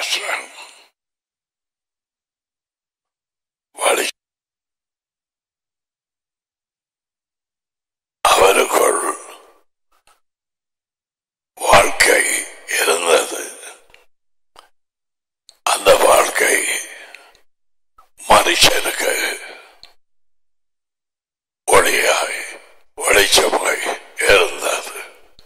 Pastor வழி அவருக்குள் வாழ்க்கை இருந்தது அந்த வாழ்க்கை மனுஷனுக்கு ஒளியாய் வெளிச்சமாய் இருந்தது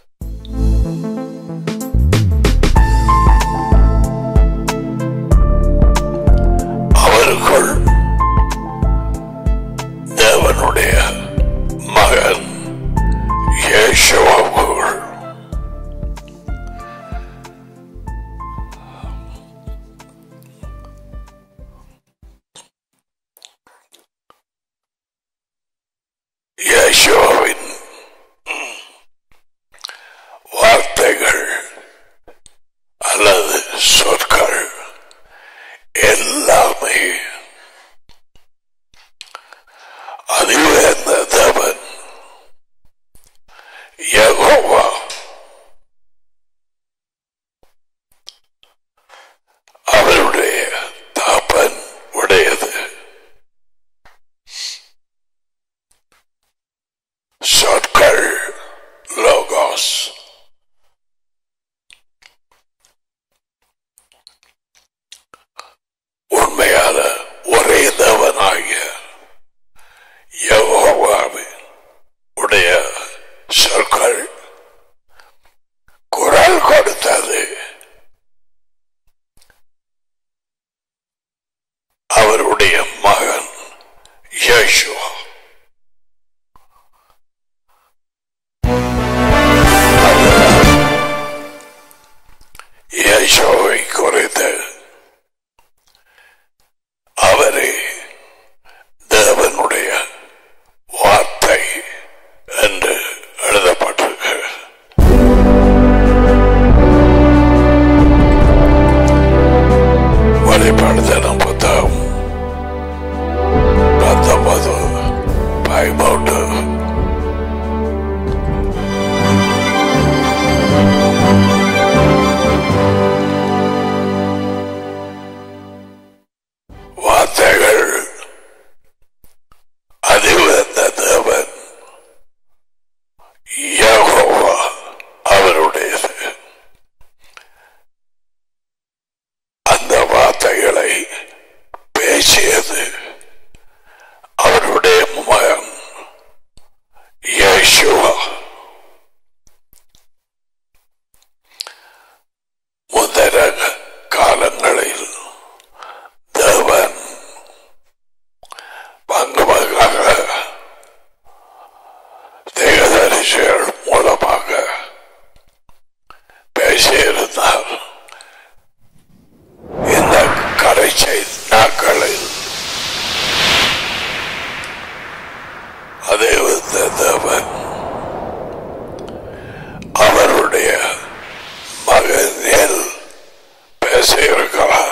அவருக்குள் தேவனுடைய மகன் இயேசுவுக்குள் இயேசுவின் வார்த்தைகள் அல்லது சொற்கள் எல்லாமே அறிவேந்த தேவன் யெகோவா அவருடைய தாப்பன் உடையது சொற்கள் லோகாஸ் உண்மையான ஒரே தேவனாகிய யெகோவாவின் உடைய சொற்கள் குரல் கொடுத்தது அவருடைய மகன் யேசுவா யேசுவை குறித்து அவரே தேவனுடைய வார்த்தை என்று எழுதப்பட்டிருக்கிறது வெளிப்படுத்தின புத்தகம் பத்தொன்பது பதிமூன்று வார்த்தைகள் அதிவந்த தேவன் யெகோவா அவருடையது அந்த வார்த்தைகளை பேசியது அவருடைய மகன் இயேசுவா முந்திர காலங்களில் தேவன் பங்கு பங்காக தேகதரிசிகள் மூலமாக பேசியிருந்தார் இந்த கடைசி நாட்களில் அதே வந்த தேவன் அவருடைய மகனில் பேசியிருக்கிறார்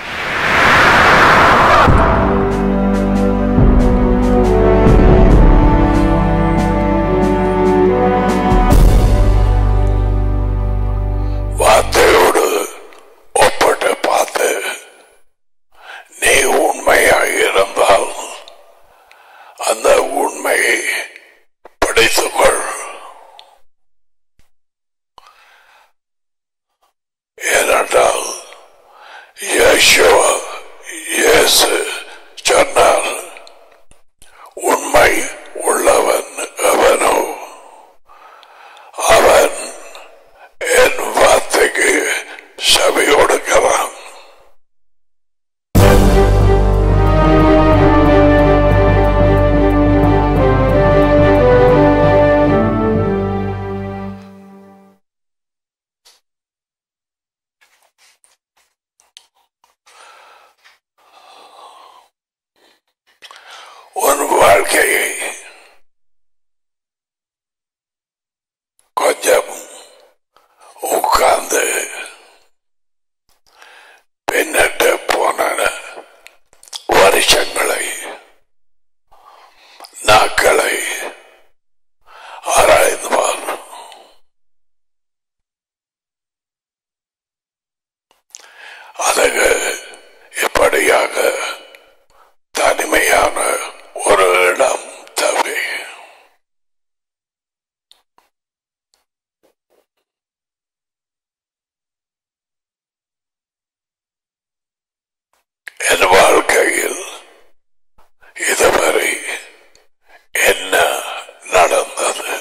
வார்த்தையோடு ஒப்பிட்டு பார்த்து நீ உண்மையாக இருந்தால் அந்த உண்மையை படித்துக்கொள் ஏனென்றால் இயேசுவா இயேசு சொன்னார் உண்மை உள்ளவன் எவனோ அவன் என் வார்த்தைக்கு செவி கொடுக்கிறான் உன் வாழ்க்கையை கொஞ்சம் உட்கார்ந்து பின்னிட்டு போன வருஷங்களை நாட்களை ஆராய்ந்து பார் அதுக்கு இப்படியாக தனிமையான ஒரு இடம் தேவை என் வாழ்க்கையில் இதுவரை என்ன நடந்தது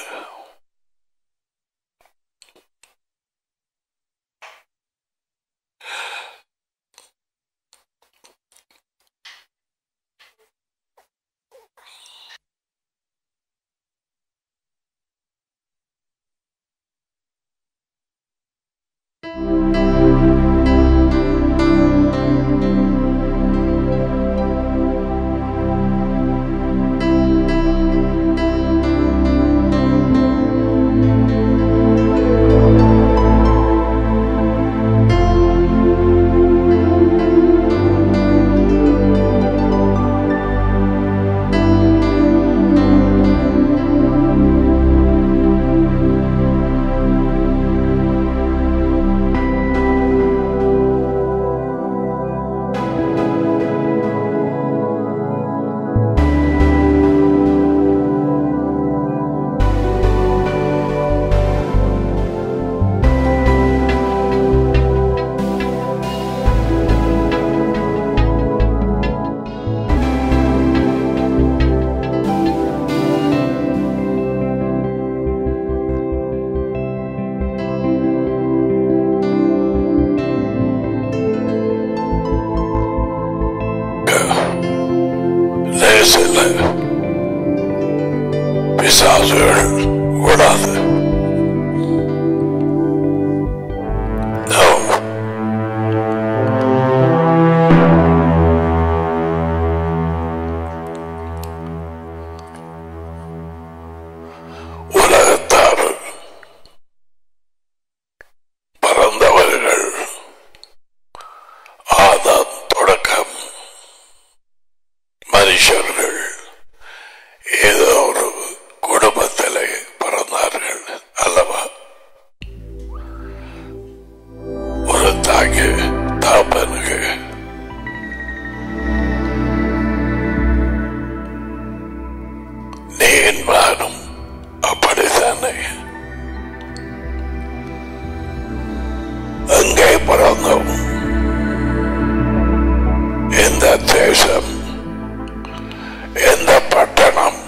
லேசில் பிசாசுகள் விடாது No. உலகத்தார் பறந்தவர்கள் ஆதாம் தொடக்கம் மனுஷர்கள் ஏதோ ஒரு குடும்பத்திலே பிறந்தார்கள் அல்லவா ஒரு தாய்க்கு தாப்பனுக்கு நீ நானும் அப்படித்தானே அங்கே பிறந்தோம் எந்த தேசம் எந்த பட்டணம்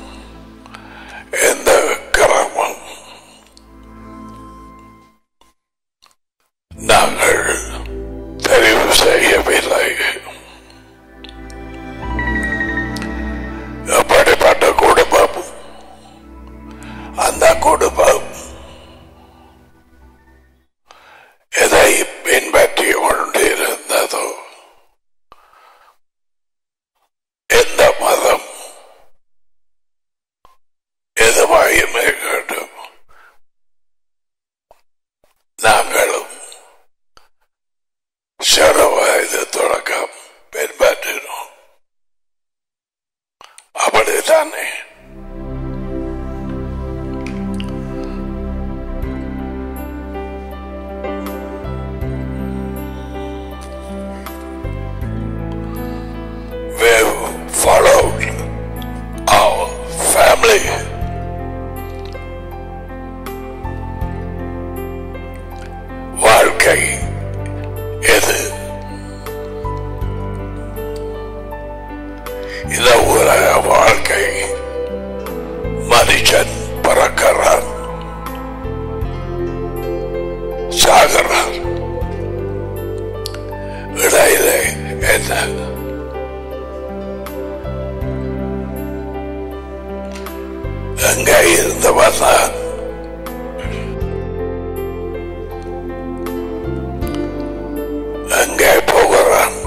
எந்த கிராமம் நாங்கள் தெரிவு செய்யவில்லை அப்படிப்பட்ட குடும்பம் அந்த குடும்பம் எதை பின்பற்றி கொண்டிருந்ததோ எந்த மதம் எதுவாயுமே கேட்டும் நாங்களும் சிறு வயது தொடக்கம் பின்பற்றினோம் அப்படித்தானே we've followed our family. வாழ்க்கை எது இந்த உலக வாழ்க்கை மனுஷன் பிறக்கிறான் சாகிறான் இடையிலே என்ன அங்கே இருந்து வந்தான் அங்கே போகிறான்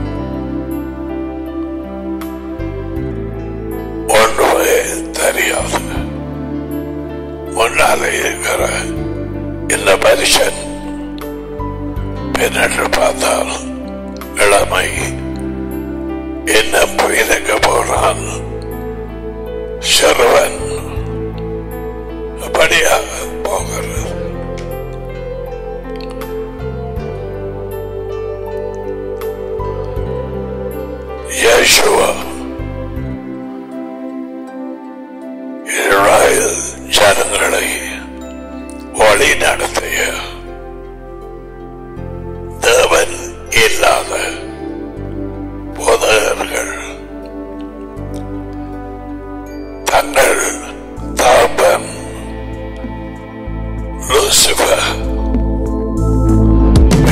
ஒன்றுமே தெரியாது முன்னாலே இருக்கிற இந்த மனுஷன் பின்னற்று பார்த்தால் இளமை என்ன புயலுக்கு போனான் சிறுவன் அப்படியாக போகிறது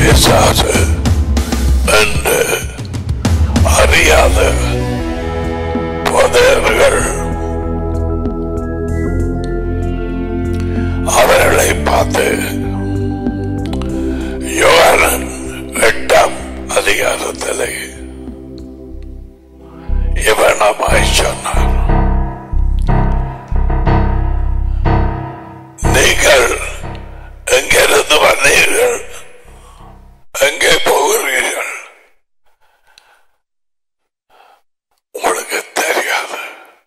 பிசாசு என்று அறியாத புதையர்கள் அவர்களை பார்த்து யோகானன் எட்டாம் அதிகாரத்திலே இவனமாய் சொன்னார் நீங்கள் எங்கிருந்து வந்தீர்கள் எங்கே போகிறீர்கள் உங்களுக்கு தெரியாது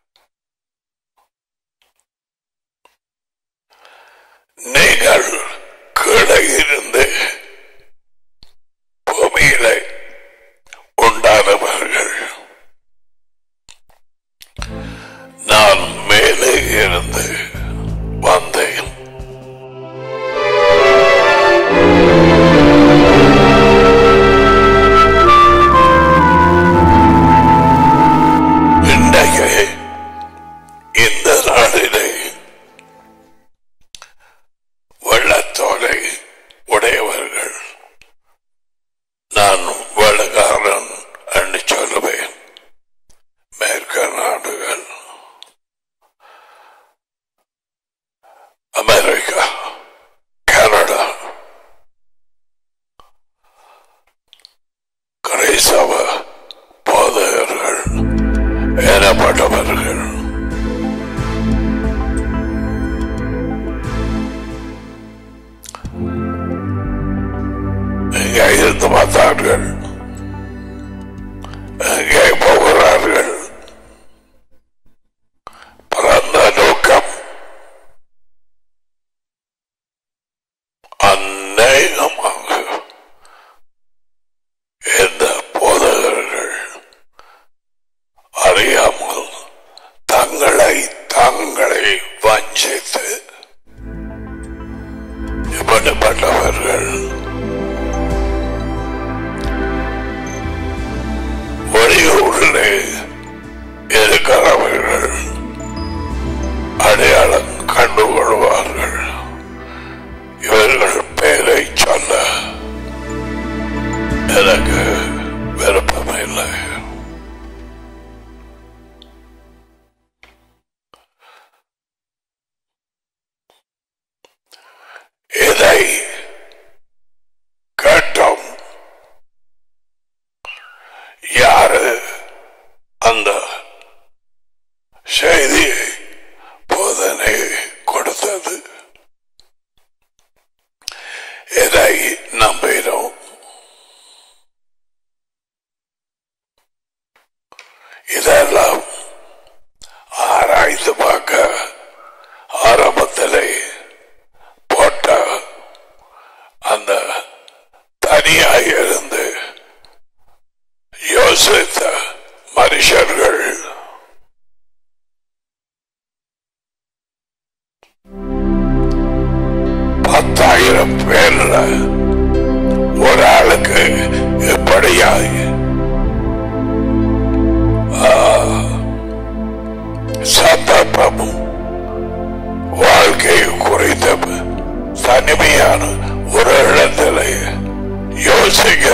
நீங்கள் கீழே இருந்து பூமியிலே உண்டானவர்கள் நான் மேலே இருந்து வந்தேன் இன்றைக்கு இந்த நாளிலே வெள்ளத்தோலை உடையவர்கள் நான் வெள்ளக்காரன் என்று சொல்லுவேன் மேற்கு நாடுகள் அமெரிக்கா கனடா கிரைஸ்தவ போதகர்கள் எனப்பட்டவர்கள் எங்கே இருந்து வந்தார்கள் எங்கே போகிறார்கள் பிறந்த நோக்கம் அநேகமாக இந்த போதகர்கள் அறியாமல் தங்களை தங்களை வஞ்சித்து இப்படிப்பட்டவர்கள் வெளியூரிலே இருக்கிறவர்கள் அடையாளம் கண்டுகொள்வார்கள் இவர்கள் பெயரை சொல்ல எனக்கு விருப்பமில்லை இதை கேட்டோம் யாரு அந்த செய்தியை போதனை கொடுத்தது இதை நம்பினோம் இதெல்லாம் ஆராய்ந்து பார்க்க ஆரம்பத்திலே போட்ட அந்த தனியாய் இருந்து யோசித்த மனுஷர்கள் பத்தாயிரம் பேர்ல ஒரு ஆளுக்கு எப்படியாய் ஆ, சந்தர்ப்பமும் வாழ்க்கையை குறித்த தனிமையான ஒரு இடத்துல யோசிக்க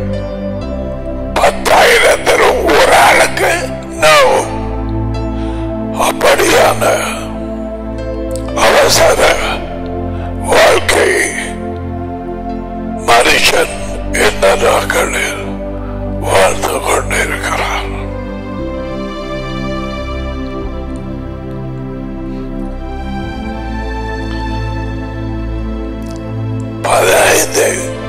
பத்தாயிரத்திலும் ஒரு ஆளுக்கு நோ அப்படியான அவசர வாழ்க்கை மனுஷன் இந்த நாட்களில் வாழ்ந்து கொண்டிருக்கிறான் பதினைந்து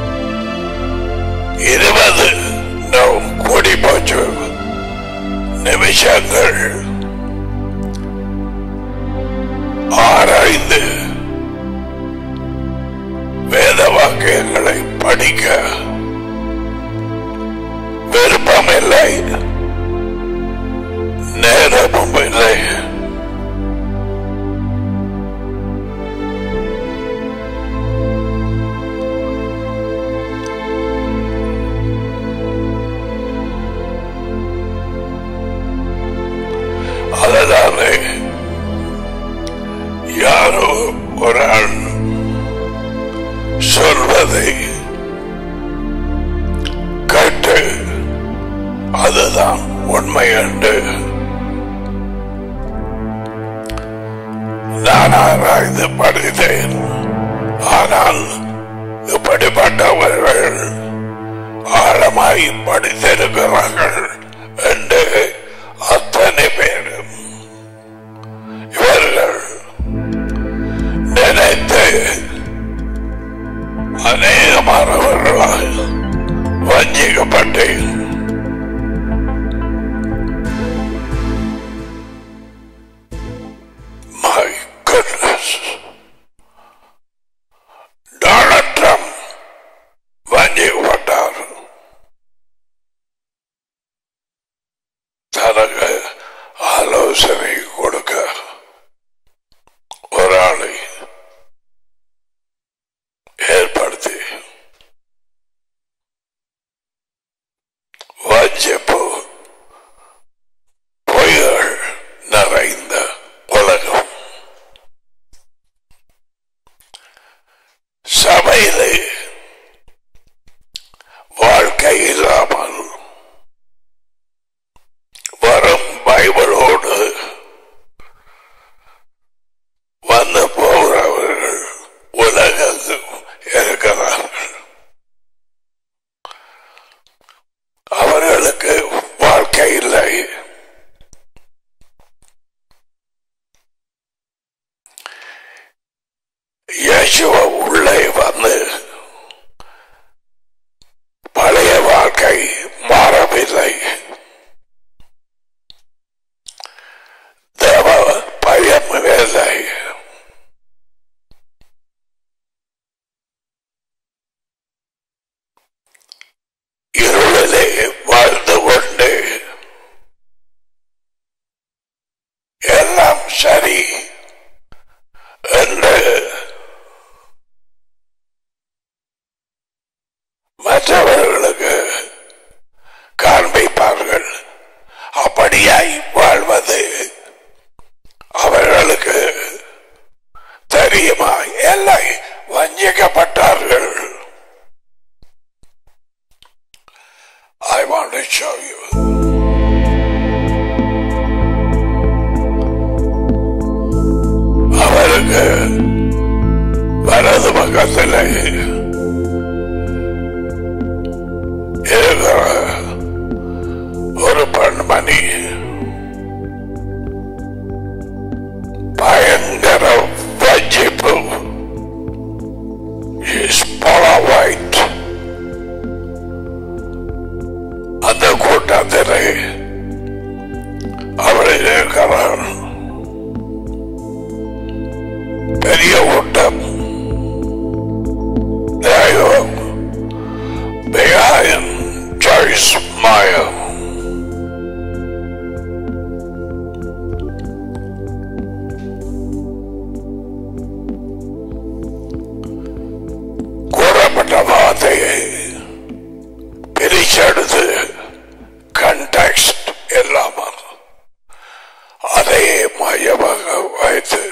இருபது நம் கூடி போச்சு நிமிஷங்கள் ஆராய்ந்து வேத வாக்கியங்களை படிக்க விருப்பமில்லை நேரமும் இல்லை அதனாலே யாரோ ஒரு ஆள் சொல்வதை என்று நான் ஆராய்ந்து படித்தேன் ஆனால் இப்படிப்பட்டவர்கள் ஆழமாய் படித்திருக்கிறார்கள் என்று அத்தனை பேரும் இவர்கள் நினைத்து அநேகமானவர்களால் வஞ்சிக்கப்பட்டேன் My goodness. Donald Trump வஞ்சிக்கப்பட்டார் தனக்கு ஆலோசனை கொடுக்க ஒரு ஆளை ஏற்படுத்தி வஞ்சிப்பு பொய்கள் நிறைந்த உலகம் சபையிலே வாழ்க்கை இல்லாமல் வரும் பைபிளோடு வந்து போகிறவர்கள் உலகத்தில் இருக்கிறார்கள் அவர்களுக்கு வாழ்க்கை இல்லை இயேசுவ உள்ளே வந்து பழைய வாழ்க்கை மாறவில்லை தேவ பயம் இல்லை இருளிலே வாழ்ந்து கொண்டு எல்லாம் சரி என்று மற்றவர்களுக்கு காண்பிப்பார்கள் அப்படியாய் வாழ்வது அவர்களுக்கு தெரியுமா இல்லை வஞ்சிக்கப்பட்டார்கள் I want to show you. அவருக்கு வலது பக்கத்தில் இருக்கிற ஒரு பெண்மணி பயங்கர வஞ்சிப்பு இஸ் white அந்த கூட்டத்திலே அவள் இருக்கிறார் பெரிய கூட்டம் தெய்வம் behind Joyce Meyer. கூறப்பட்ட வார்த்தையை பிரிச்செடுத்து கண்டெக்ஸ்ட் இல்லாமல் அதையே மையமாக வைத்து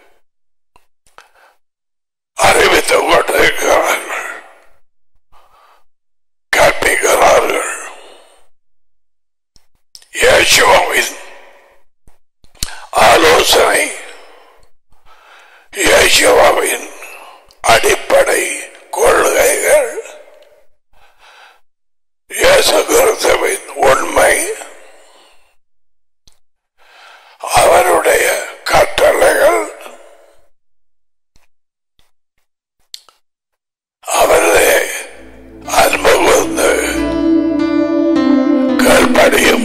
அறிவித்துக் கொண்டிருக்கிறார்கள் கற்பிக்கிறார்கள் இயேசுவின் ஆலோசனை இயேசுவின் அடிப்படை கொள்கைகள் இயேசு கிறிஸ்துவின் உண்மை அவருடைய கட்டளைகள் அவர்களே அன்பு வந்து கல்படியும்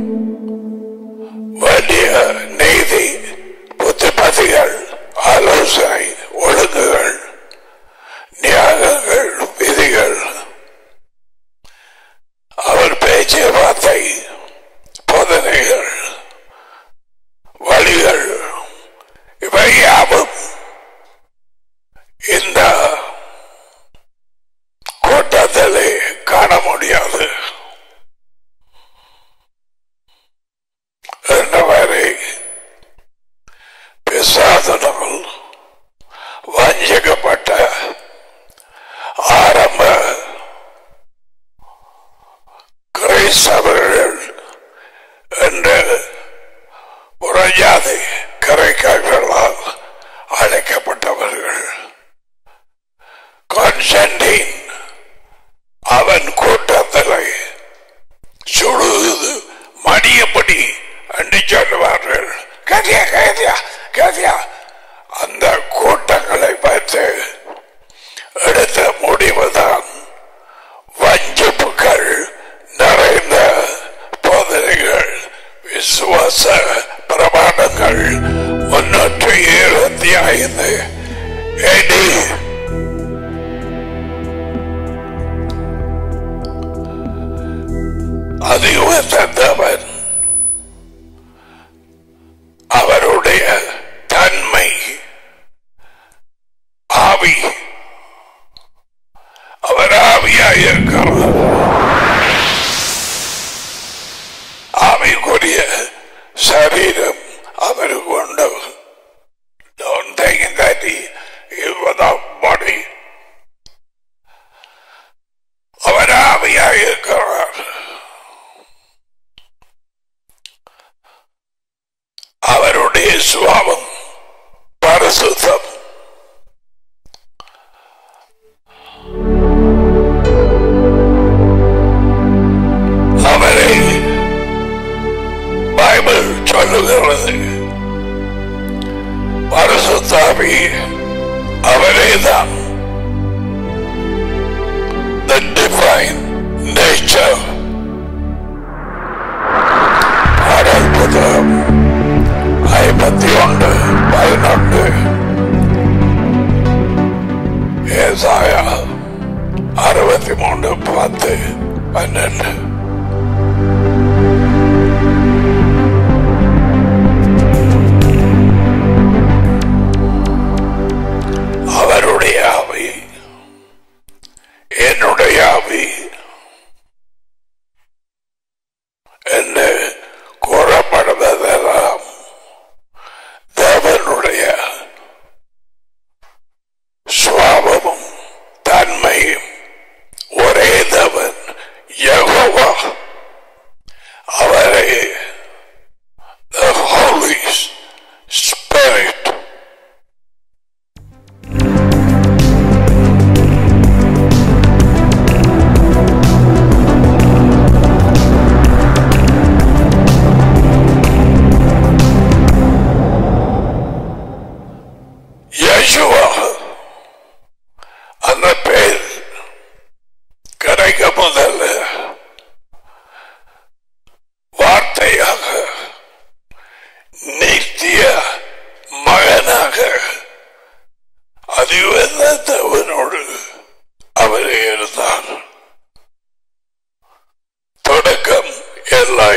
வேண்டிய நீதி புத்திமதிகள் ஆலோசனை ஒழுங்குகள் நியாகங்கள் விதிகள் அவர் பேச்சு வார்த்தை போதனைகள் வழிகள் இவை யாவும் இந்த கூட்டத்திலே காண முடியாது என்றவரை பிசாதனால் வஞ்சிக்கப்பட்ட ஆரம்ப கிறிஸ்தவர்கள் என்ற புறஜாதி கரைக்காரர்களால் அழைக்கப்பட்டவர்கள் கான்ஸ்டன்டின் அவன் கூட்டத்தில் சுடுது மடியபடி என்று சொல்லுவார்கள் கதியா கதியா கதியா அந்த கூட்டங்களை பார்த்து எடுத்த முடிவுதான் வஞ்சிப்புகள் நிறைந்த போதனைகள் விசுவாச பிரமாணங்கள் முன்னூற்றி இருபத்தி ஐந்து எடி அதிகத்தவன் அவருடைய தன்மை ஆவி அவர் ஆவியாய் இருக்கிறார் ஆவிக்குரிய சரீரம் அவருக்கு உண்டு Don't think that he is without body. அவர் ஆவியாய் இருக்கிறார் அவருடைய சுவாபம் பரிசுத்தம் அவரை பைபிள் சொல்லுகிறது பரிசுத்தாவி அவரே தான் the divine nature பாடல் புத்தகம் ஐம்பத்தி ஒன்று பதினொன்று ஏசாயா அறுபத்தி மூன்று பத்து பன்னெண்டு அவருடைய ஆவி என்னுடைய ஆவி என்று கூறப்படுவதெல்லாம் தேவனுடைய சுவாபமும் தன்மையும் ஒரே தேவன் யெகோவா அவரை the Holy Spirit யேசுவா அந்த பேர் கிடைக்க முதல்ல வார்த்தையாக நித்திய மகனாக அதிவந்தவனோடு அவரே இருந்தார் தொடக்கம் எல்லை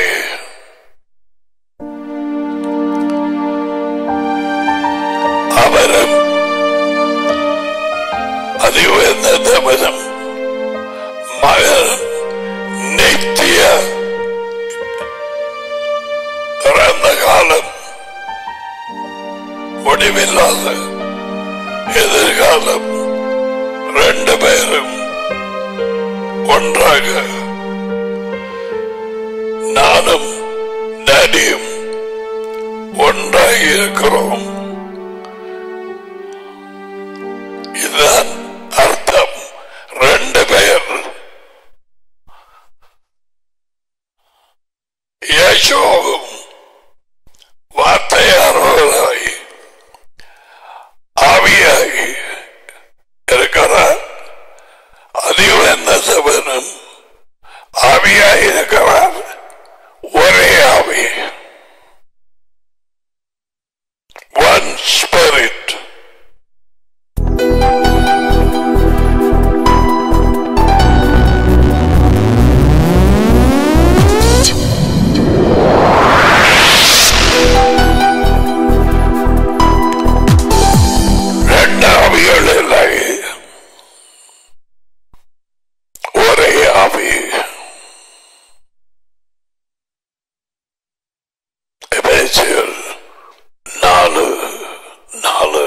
அவரும் அதிவந்தவனும் மகனும் நித்திய இறந்த காலம் முடிவில்லாத எதிர்காலம் ரெண்டு பேரும் ஒன்றாக நானும் டேடியும் ஒன்றாக இருக்கிறோம் இதுதான் அர்த்தம் ரெண்டு பேர் யசோவும் வார்த்தையானவர்களாய் ஆவியாய் இருக்கிறார் அதிவந்தவனும் ஆவியாய் இருக்கிறார் ஒரே ஆவி ஒன் ஸ்பிரிட் ரெண்டு ஆவிகள் இல்லை ஒரே ஆவி எபேசியர் நாலு நாலு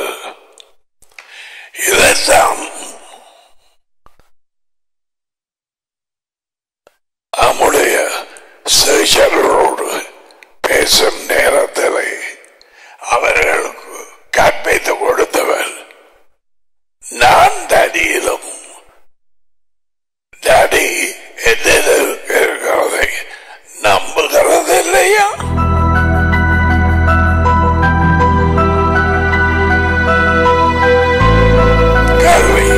இதைத்தான் நம்முடைய சேஷர்களோடு பேசும் நேரத்தில் அவர்களுக்கு கற்பித்து கொடுத்தவர் நான் தடியிலும் தடி என்னில் இருக்கிறதை நம்புகிறது இல்லையா கல்வி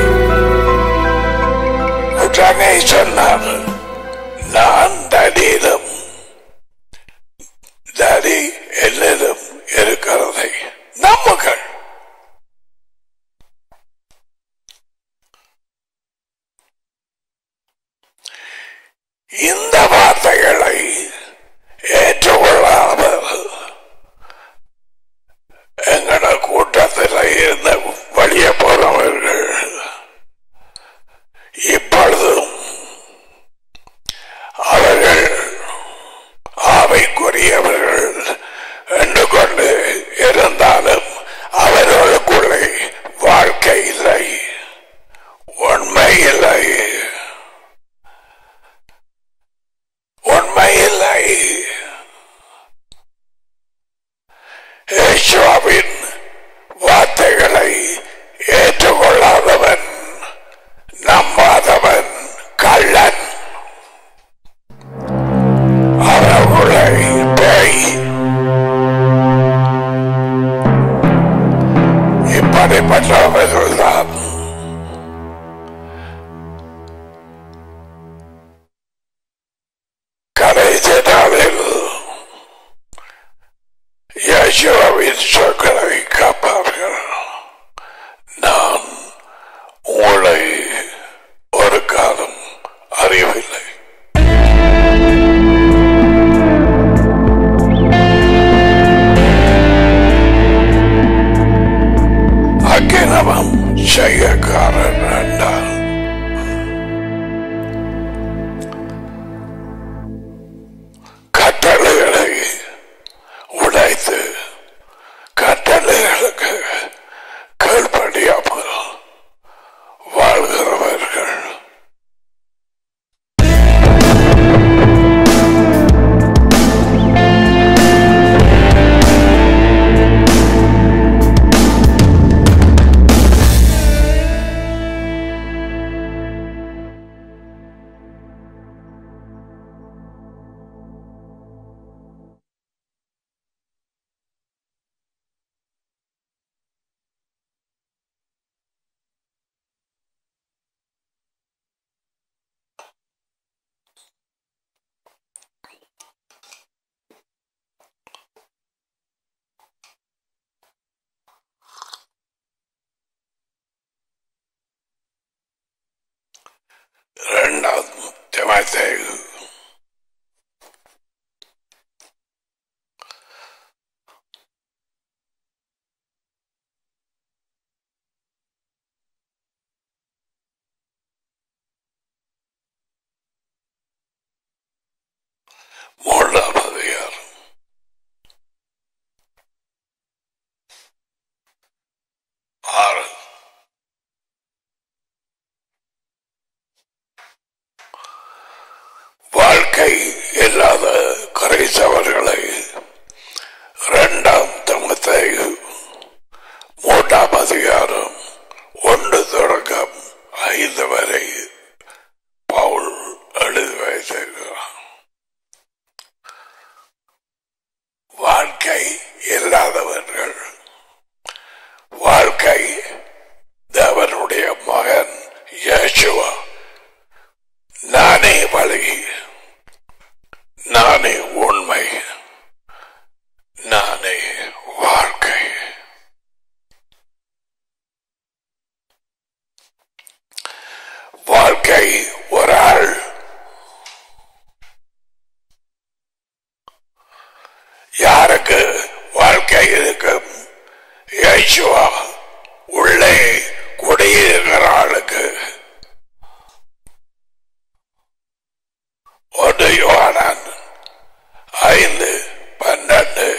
உடனே சொன்னார் நான் தடியிலும் தடி என்னிலும் இருக்கிறதை நம்புகள் இந்த வார்த்தைகளை ஏற்றுக்கொள்ளாமல் எங்கட கூட்டத்தில் இருந்த வழிய போறவர்கள் இப்பொழுதும் அவர்கள் ஆவைக்குரியவர்கள் என்று கொண்டு இருந்தாலும் அவர்களுக்குள்ளே வாழ்க்கை இல்லை உண்மை இல்லை உண்மை இல்லை யேசுவின் வார்த்தைகளை ஏற்றுக்கொள்ளாதவன் நம்பாதவன் கள்ளன் அவர்களை பேய் இப்படிப்பட்டவர்கள்தான் கடைசி நாளில் யேசுவின் சொற்களை காப்பார்கள் நான் உங்களை ஒரு காலம் அறியவில்லை அக்கிரமம் செய்யக்காரன் என்றால் கட்டளைகளை உடைத்து கட்டளைகளுக்கு கீழ்ப்படியாமல் வாழ்கிறவர்கள் இரண்டாவது திமத்தேயு மூன்றாம் அதிகாரம் ஆறு வாழ்க்கை இல்லாத கரைசவர்களை இரண்டாம் தமத்தை மூன்றாம் அதிகாரம் ஒன்று தொடக்கம் ஐந்து வரை பவுல் எழுதி வைத்திருக்கிறார் வாழ்க்கை இல்லாதவர்கள் வாழ்க்கை தேவனுடைய மகன் இயேசுவா நானே வழி நானே உண்மை நானே வாழ்க்கை வாழ்க்கை ஒரு ஆள் யாருக்கு வாழ்க்கை இருக்கும் இயேசுவா உள்ளே குடியிருக்கிற ஆளுக்கு ஒன்று யோவான் ஐந்து பன்னெண்டு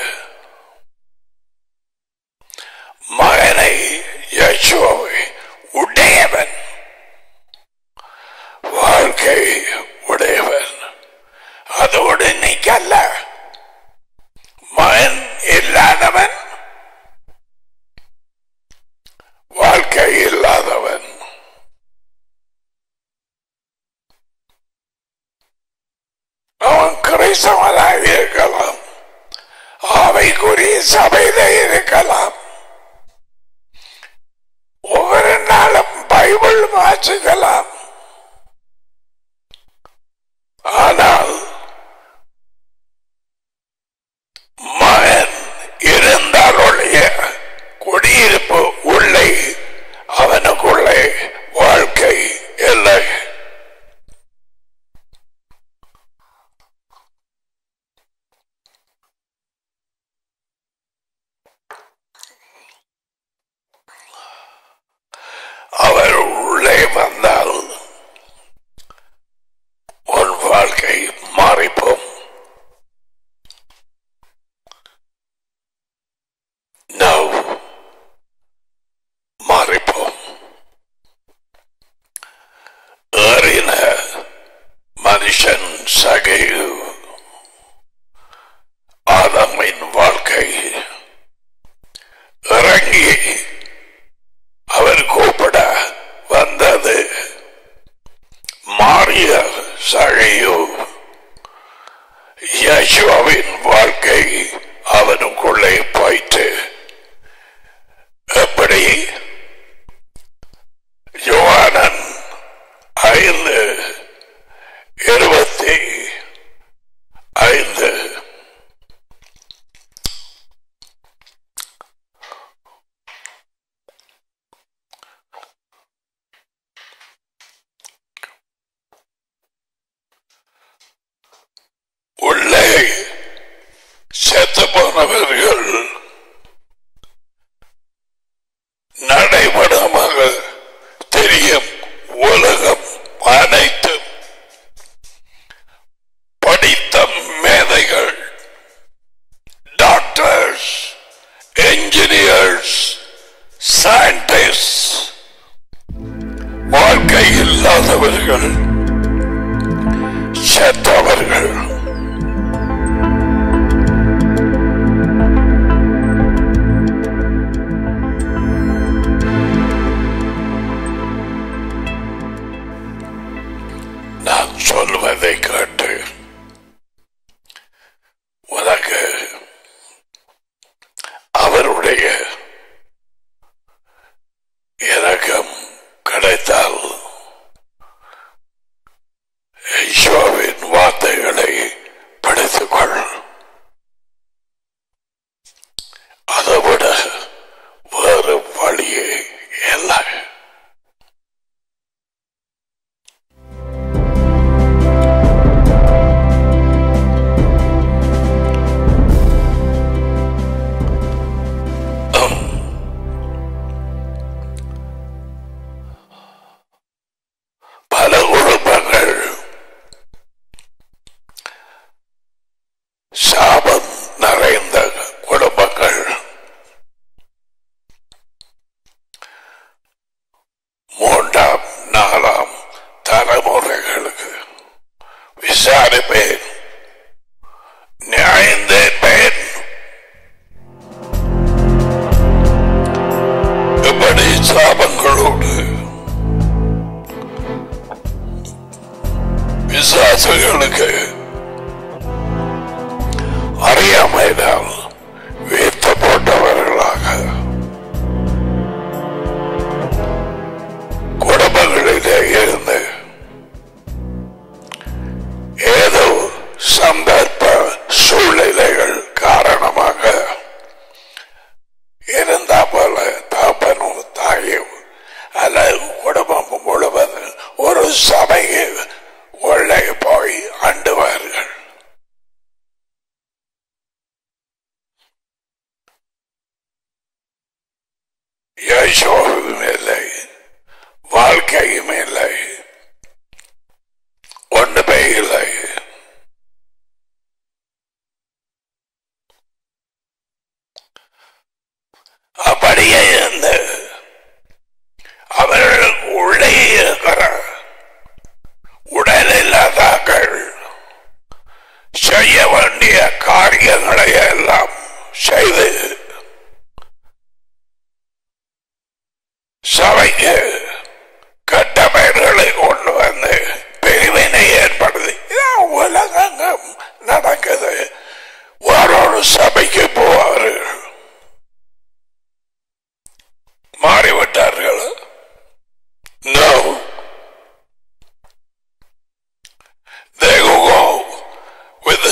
மகனை யேசுவை உடையவன் வாழ்க்கை உடையவன் அதோடு நிக்கல்ல தேசமாக இருக்கலாம் ஆவைக்குரிய சபையில இருக்கலாம் ஒவ்வொரு நாளும் பைபிள் வாசிக்கலாம் ஆனால் மகன் இருந்தாலுடைய குடியிருப்பு உள்ளே அவனுக்குள்ளே வாழ்க்கை இல்லை அவர் உள்ளே வந்தால் உன் வாழ்க்கை மாறிப்போம் No. மாறிப்போம் ஏறின மனுஷன் சகையு ஆதமின் வாழ்க்கை இறங்கி அவர் கூப்பிட வந்தது மாறிய சகையு யசுவாவின் வாழ்க்கை அவனுக்குள்ளே போயிட்டு எப்படி யோவானன் ஐந்து இருபத்தி ஐந்து உள்ளே செத்து போனவர்கள் நடைபெறமாக தெரியும் உலகம் அனைத்தும் படித்த மேதைகள் டாக்டர்ஸ் என்ஜினியர்ஸ் சயின்டிஸ்ட் வாழ்க்கை இல்லாதவர்கள் செத்தவர்கள் நான் சொல்வதை கேட்டு உனக்கு அவருடைய இறக்கம் கிடைத்தால் ஈஸ்வரின் வார்த்தைகளை படித்துக்கொள் அதை விட வேறு வழியே இல்லை பல குடும்பங்கள் சாபம் நிறைந்த குடும்பங்கள் மூன்றாம் நாலாம் தலைமுறைகளுக்கு விசாரிப்பேன் நியாயந்தேன் இப்படி சாபங்களோடு விசுவாசிகளுக்கு அறியாமையினால் வீர்த்த போட்டவர்களாக குடும்பங்களிலே இருந்து ஏதோ சந்தர்ப்ப சூழ்நிலைகள் காரணமாக இருந்தா போல தாப்பனும் தாயும் அல்லது குடும்பம் முழுவதும் ஒரு சபையை உள்ளே போய் அண்டுவார்கள் யசோவும் இல்லை வாழ்க்கையும் இல்லை ஒன்றுமே இல்லை அப்படியே இருந்து அவர்களுக்கு உள்ளே இருக்கிற உடல் இல்லாதாக்கள் செய்ய வேண்டிய காரியங்களை எல்லாம் செய்து சபைக்கு கட்டமைப்புகளை கொண்டு வந்து பிரிவினை ஏற்படுது இதான் உலகெங்கும் நடக்க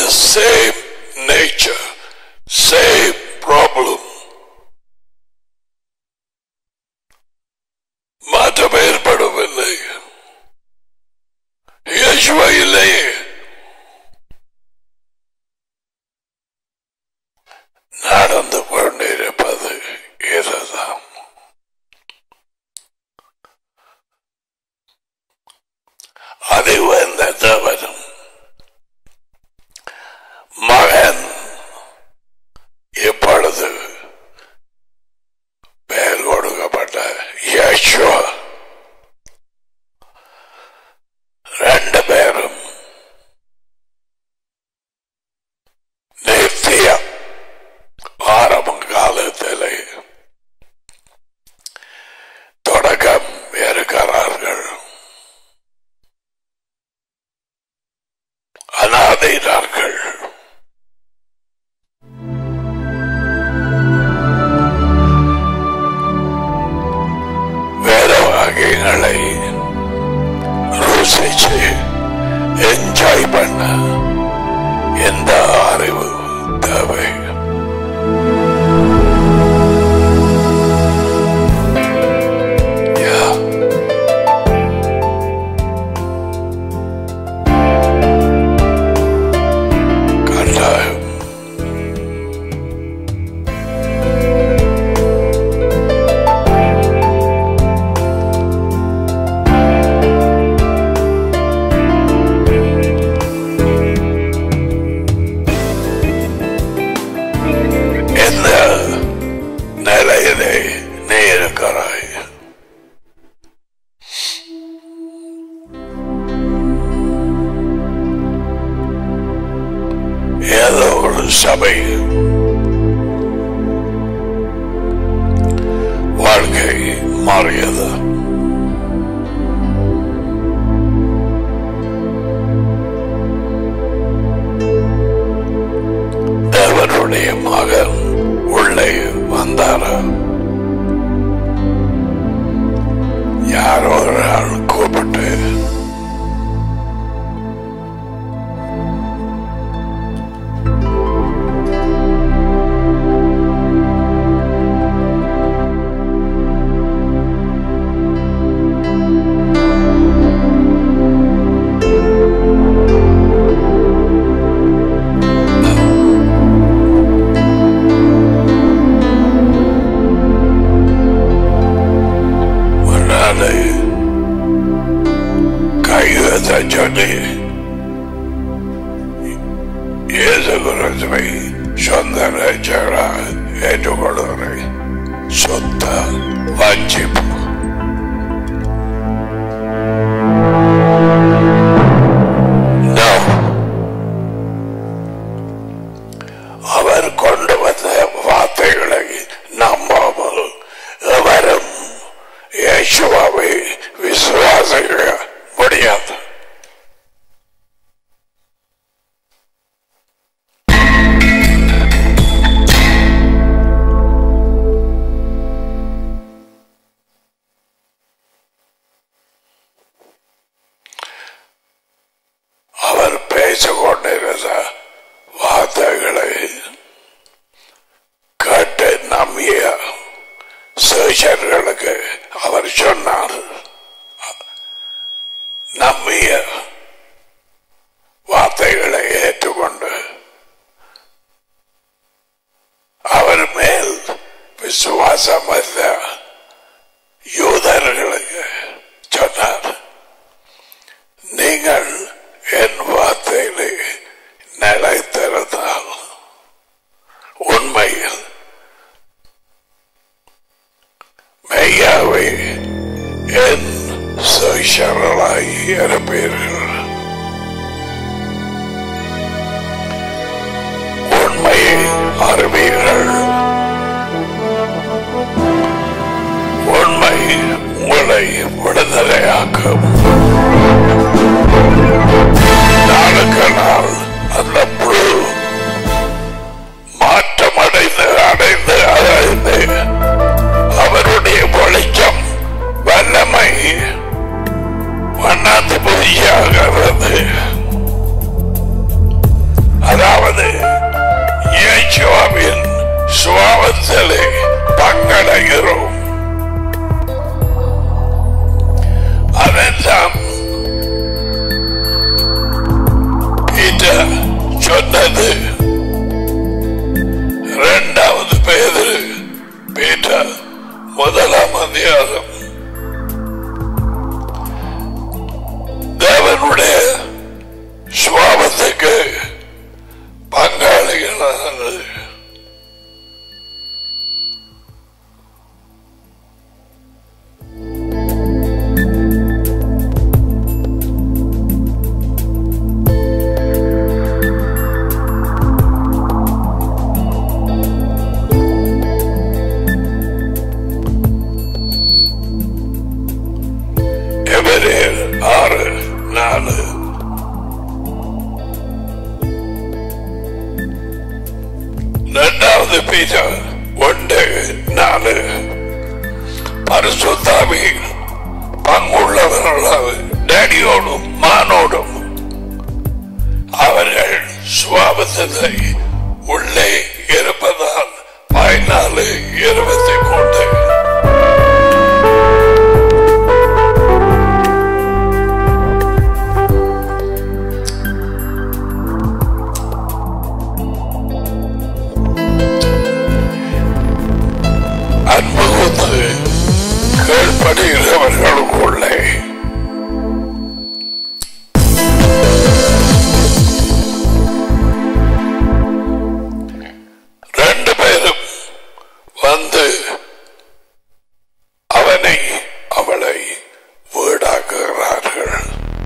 the same nature, same problem. மாற்றம் ஏற்படவில்லை இயேசுவா இல்லையே நடந்து கொண்டிருப்பது இதுதான் அது வந்த தவறும் மகன் இப்பொழுது பெயர் கொடுக்கப்பட்ட யேசுவா ரெண்டு பேரும் நித்திய ஆரம்ப காலத்திலே தொடக்கம் இருக்கிறார்கள் அனாதைனார்கள் வேத வகைகளை ருசிச்சு என்ஜாய் பண்ண எந்த அறிவு தேவை Yeah. கட்டாயம் எந்த நிலையிலே நீ இருக்கிறாய் ஏதோ ஒரு சபை வாழ்க்கை மாறியது தேவனுடைய மகன் உள்ளே வந்தார் யாரோ ஒரு ஆள் கூப்பிட்டு ஒரு நாள் கைதை சொல்லி இயேசு கிறிஸ்துவை சொந்த ரட்சகராக ஏற்றுக்கொள்வதை சொத்த வாஞ்சிப்பு No. அவர் கொண்டு வந்த வார்த்தைகளை நம்பாமல் எவரும் இயேசுவாவை விசுவாசிக்க முடியாது அவர் பேசிக் கொண்டிருந்த வார்த்தைகளை கேட்டு நம்பிய சேஷர்களுக்கு அவர் சொன்னார் நம்பிய வார்த்தைகளை ஏற்றுக்கொண்டு அவர் மேல் விசுவாசம் வந்த யூதர்களுக்கு சொன்னார் நீங்கள் என் வார்த்தையிலே நிலைத்திருந்தால் உண்மையில் மெய்யாவே என் சைஷர்களாய் இருப்பீர்கள் உண்மையை அறிவீர்கள் உண்மை உங்களை விடுதலையாக்கும் நாளுக்கு நாள் அந்த புழு மாற்றமடைந்து அடைந்து அடைந்து அவருடைய வெளிச்சம் வல்லமை வண்ணாந்து புதியாகிறது அது ஒன்றாவது பீஜர் ஒன்று நாலு பரிசுத்தாவி பங்குள்ளவர்களாக டேடியோடும் மானோடும் அவர்கள் சுவாபத்தை உள்ளே இருப்பதால் பதினாலு இருபத்தி மூன்று அன்பு கூத்து கீழ்ப்படுகிறவர்களுக்குள்ளே ரெண்டு பேரும் வந்து அவனை அவளை வீடாக்குகிறார்கள்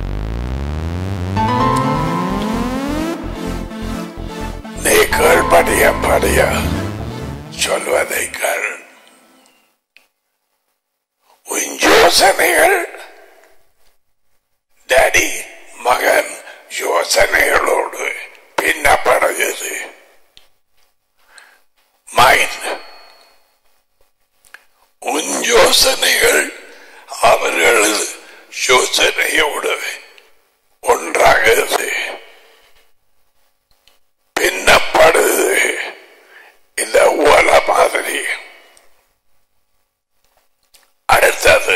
நீ கீழ்படிய படிய சொல்வதை கேள் உன் யோசனைகள் டாடி மகன் யோசனைகளோடு பின்னப்படுகிறது மைண்ட் உன் யோசனைகள் அவர்களது யோசனையோடு ஒன்றாகிறது பின்னப்படுது இந்த ஓல மாதிரி அடுத்தது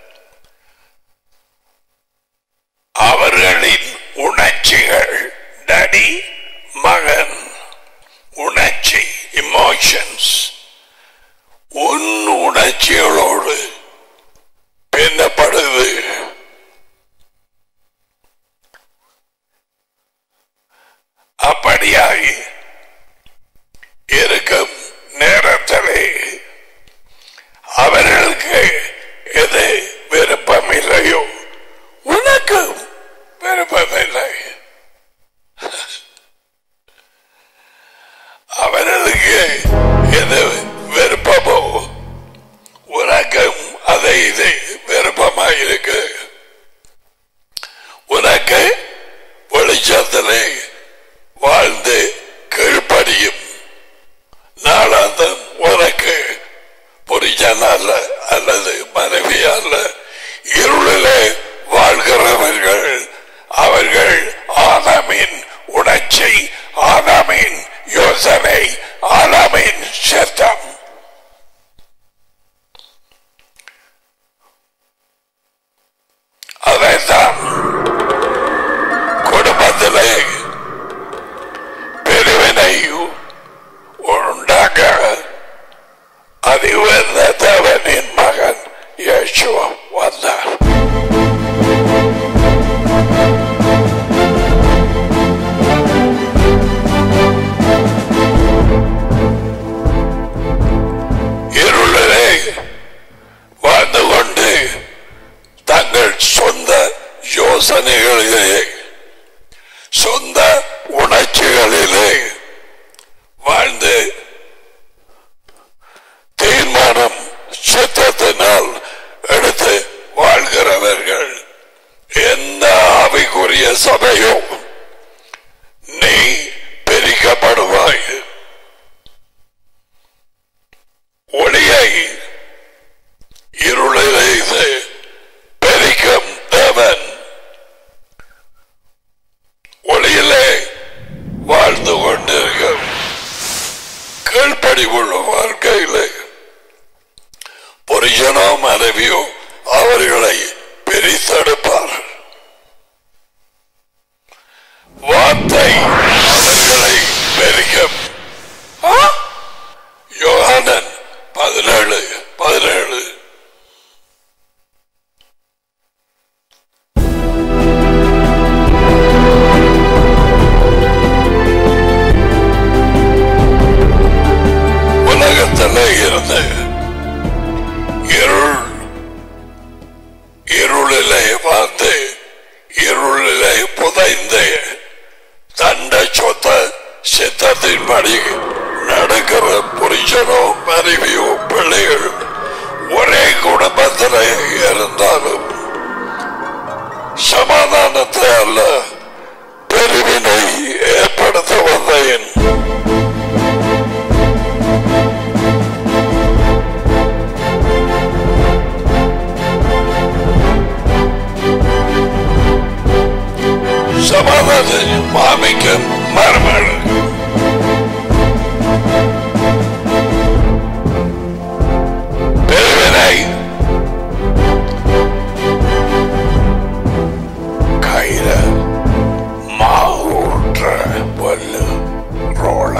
அவர்களின் உணர்ச்சிகள் டடி மகன் உணர்ச்சி இமோஷன்ஸ் உன் உணர்ச்சிகளோடு பின்னப்படுது அப்படியாகி இருக்கும் நேரத்திலே அவர்களுக்கு எது விருப்பம் இல்லையோ உனக்கு விருப்பமில்லை அவர்களுக்கு எது விருப்பமோ உனக்கும் அதை இது விருப்பமாயிருக்கு உனக்கு வெளிச்சத்திலே வாழ்ந்து கீழ்ப்படியும் நாளாந்தம் உனக்கு புரிஜன் அல்ல அல்லது மனைவி அல்ல இருளிலே வாழ்கிறவர்கள் அவர்கள் ஆதாமின் உணர்ச்சி ஆதாமின் யோசனை ஆதாமின் சத்தம் அதைத்தான் குடும்பத்திலே பிரிவினை உண்டாக அதிவந்த தேவனின் மகன் யேசுவா வந்தார் இருளிலே வாழ்ந்து கொண்டு தங்கள் சொந்த யோசனைகளிலே சொந்த உணர்ச்சிகளிலே வாழ்ந்து தீர்மானம் சித்தத்தினால் எடுத்து வாழ்கிறவர்கள் எந்த ஆவிக்குரிய சபையோ நீ பிரிக்கப்படுவாய் ஒளியை இருளிலே பெருக்கும் தேவன் ஒளியிலே வாழ்ந்து கொண்டிருக்கும் கீழ்ப்படி உள்ள வாழ்க்கையிலே புரிஜனோ மனைவியோ அவர்களை பிரித்தெடுப்பார் வார்த்தை அவர்களை பெருக்கும் ஆ? யோகானன் பதினேழு பதினேழு உலகத்திலே இருந்து இருள் இருளிலே வாழ்ந்து இருளிலே புதைந்து தண்ட சொத்த சித்தத்தின்படி நடக்கிற புருஷனோ மனைவியோ பிள்ளைகள் ஒரே குடும்பத்திலே இருந்தாலும் சமாதானத்தை அல்ல பெருவினை ஏற்படுத்த வந்தேன் சுவாமிக்கும் மருமகள் பெருவினை கையில மாவுற்ற பொல்லு ரோள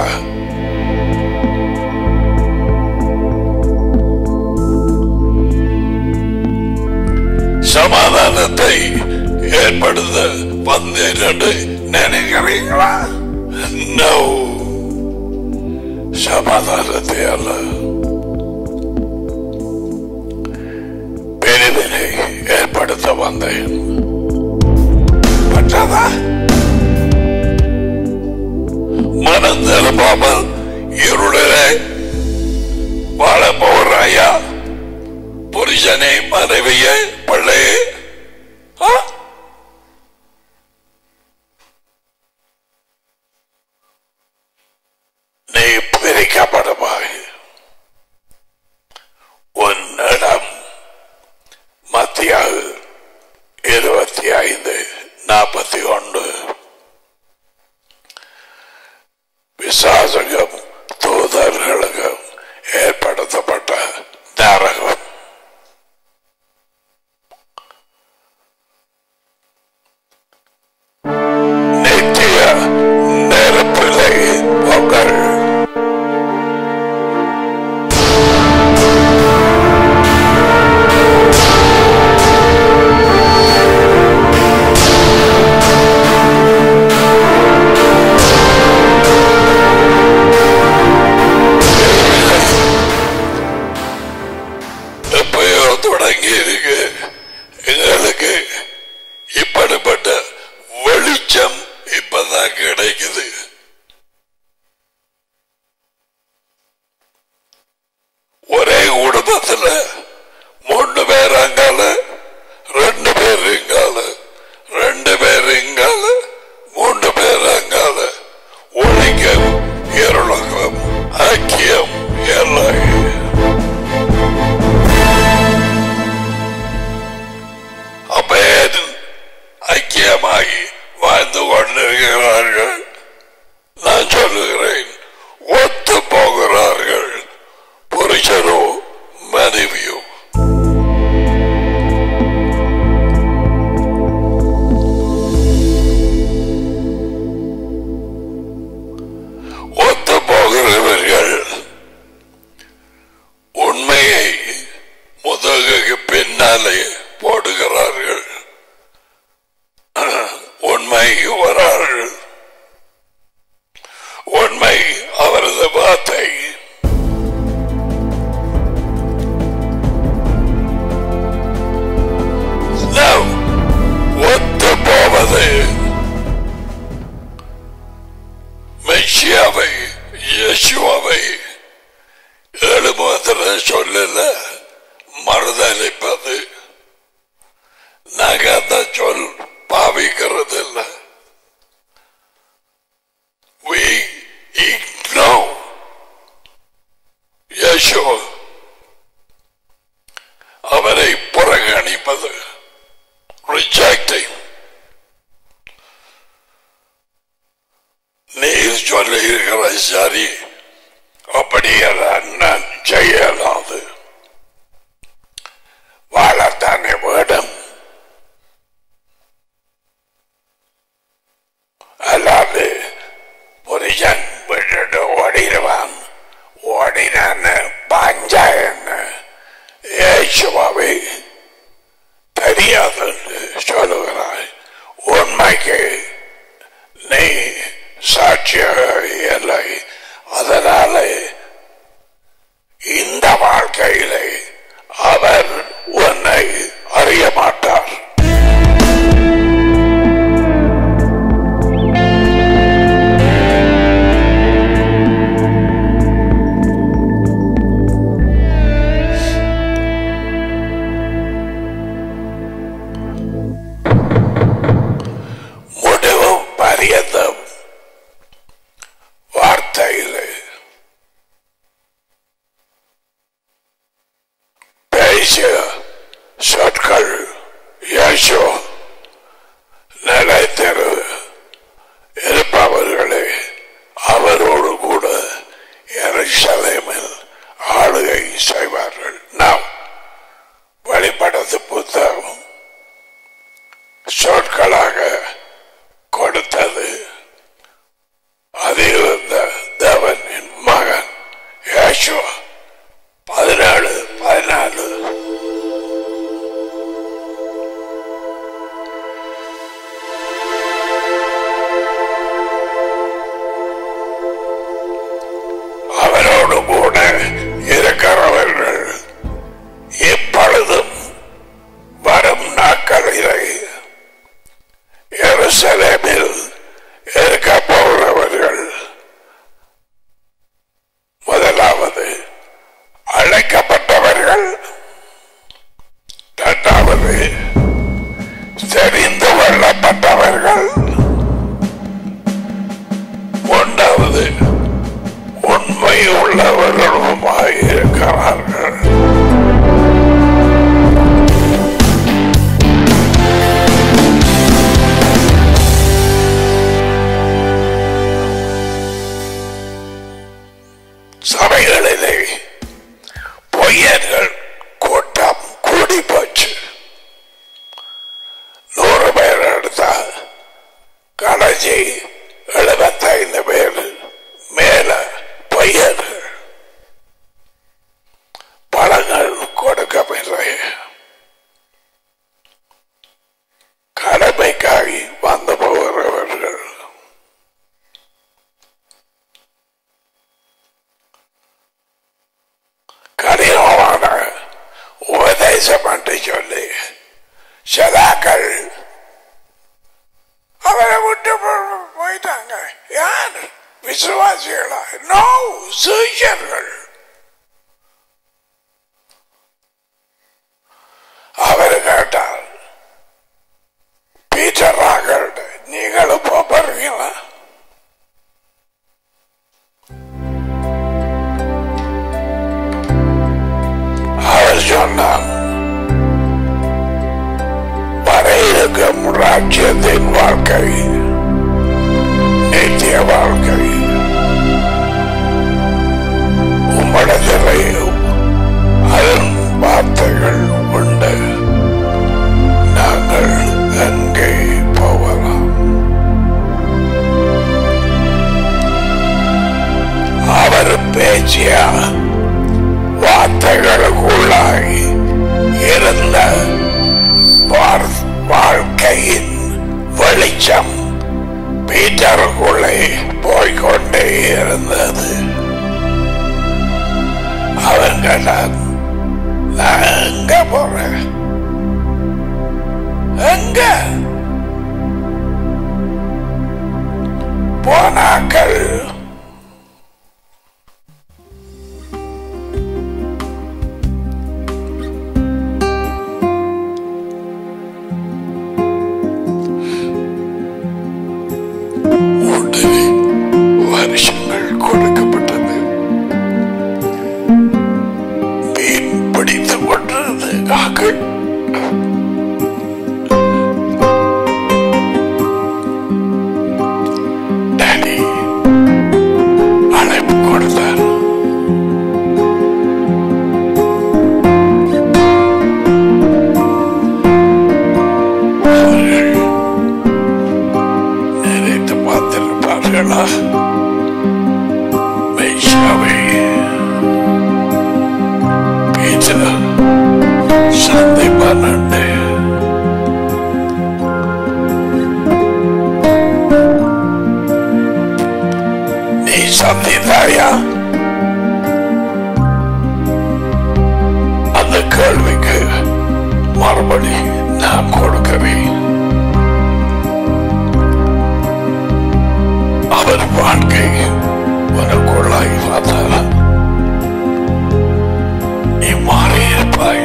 சமாதானத்தை ஏற்படுத்த வந்தேன் என்று நினைக்கிறீங்களா நோ சமாதானத்தை அல்ல பிரிவினை ஏற்படுத்த வந்தேன் பற்றதா மனம் திரும்பாமல் இருளிலே வாழ போகிறாயா புருஷனை மனைவியை பிள்ளையை ஆ? நீ பிரிக்கப்படுவாய் உன் இடம் மத்தியாக இருபத்தி ஐந்து நாற்பத்தி ஒன்று விசாசகம் தூதர்களுக்கும் ஏற்படுத்தப்பட்ட நரகம் நித்திய நெருப்பிலை பொங்கல் எப்பயோ தொடங்கி இருக்கு எங்களுக்கு இப்படிப்பட்ட வெளிச்சம் இப்பதான் கிடைக்குது ஒரே குடும்பத்துல மூணு பேர் அங்கால ரெண்டு பேர் இங்கால ரெண்டு பேர் இங்கால மூன்று பேர் அங்கால ஒளிக்கம் இருளக்கம் ஐக்கியம் எல்லாம் அப்பேன் ஐக்கியமாகி வாழ்ந்து கொண்டிருக்கிறார்கள் நான் சொல்லுகிறேன் ஒத்து போகிறார்கள் புருஷனோ மனைவியோ ஒத்து போகிறவர்கள் உண்மையை முதுகுக்கு பின்னாலே போடுகிறார்கள் உண்மை வரார்கள் உண்மை அவரது வார்த்தை Now, ஒத்து போவது மெஷியாவை யேசுவாவை ஏழு மாத்திர சொல்லல மறுதளிப்பது நாங்க அந்த சொல் பாவிக்கிறது இல்லை we ignore Yeshua அவரை புறக்கணிப்பது rejecting நீ சொல்லி இருக்கிற சரி அப்படியெல்லாம் நான் செய்யலாது வாழத்தானே வேடம் அல்லாது புருஷன் விட்டுட்டு ஓடிடுவான் ஓடினான்னு பாஞ்சாயன்னு ஏசுவாவை தெரியாதுன்னு சொல்லுகிறாய் உண்மைக்கு நீ சாட்சியாக இல்லை அதனால இந்த வாழ்க்கையிலே அவர் உன்னை அறிய மாட்டார் முடிவும் பரியந்தம் பொய் உள்ளவர்களுமாய் இருக்கிறார்கள் சபைகளிலே பொய்யர்கள் கூட்டம் கூடி போச்சு நூறு பேர் எடுத்தா கடைசி எழுபத்தைந்து பேர் மேல பொய்யர்கள் பழங்கள் கொடுக்கவில்லை கடமைக்காகி வந்து போகிறவர்கள் கடினமான உபதேசம் என்று சொல்லி சதாக்கள் அவரை விட்டு போ- போயிட்டாங்க யார் விசுவாசிகளா நோ சீஷர்கள் அவர் கேட்டார் பீட்டர் ராகர்ட் நீங்களும் போறீங்களா அவர் சொன்னார் வர இருக்கும் ராஜ்யத்தின் வாழ்க்கை நித்திய வாழ்க்கை உம்மிடத்திலே அதன் வார்த்தைகள் உண்டு நாங்கள் அங்கே போகலாம் அவர் பேச்சிய வார்த்தைகளுக்குள்ளாய் இருந்த வார்- வாழ்க்கையின் வெளிச்சம் பீட்டருக்குள்ளே போய்கொண்டே இருந்தது அவன் கேட்டான் நான் எங்க போறேன் எங்க போனாக்கள் உடனே வருஷங்கள் கொடுக்கப்பட்டது மீன் பிடித்துக் கொண்டிருந்த காக்கள் டாடி அழைப்பு கொடுத்தார் அவர்கள் நினைத்து பார்த்திருப்பார்களா மெய்யாவே பீட்டர் சந்திப்பானே நீ சந்தித்தாயா அந்த கேள்விக்கு மறுபடி நான் கொடுக்கிறேன் அவர் வாழ்க்கை உனக்குள்ளாய் வந்தால் நீ மாறியிருப்பாய்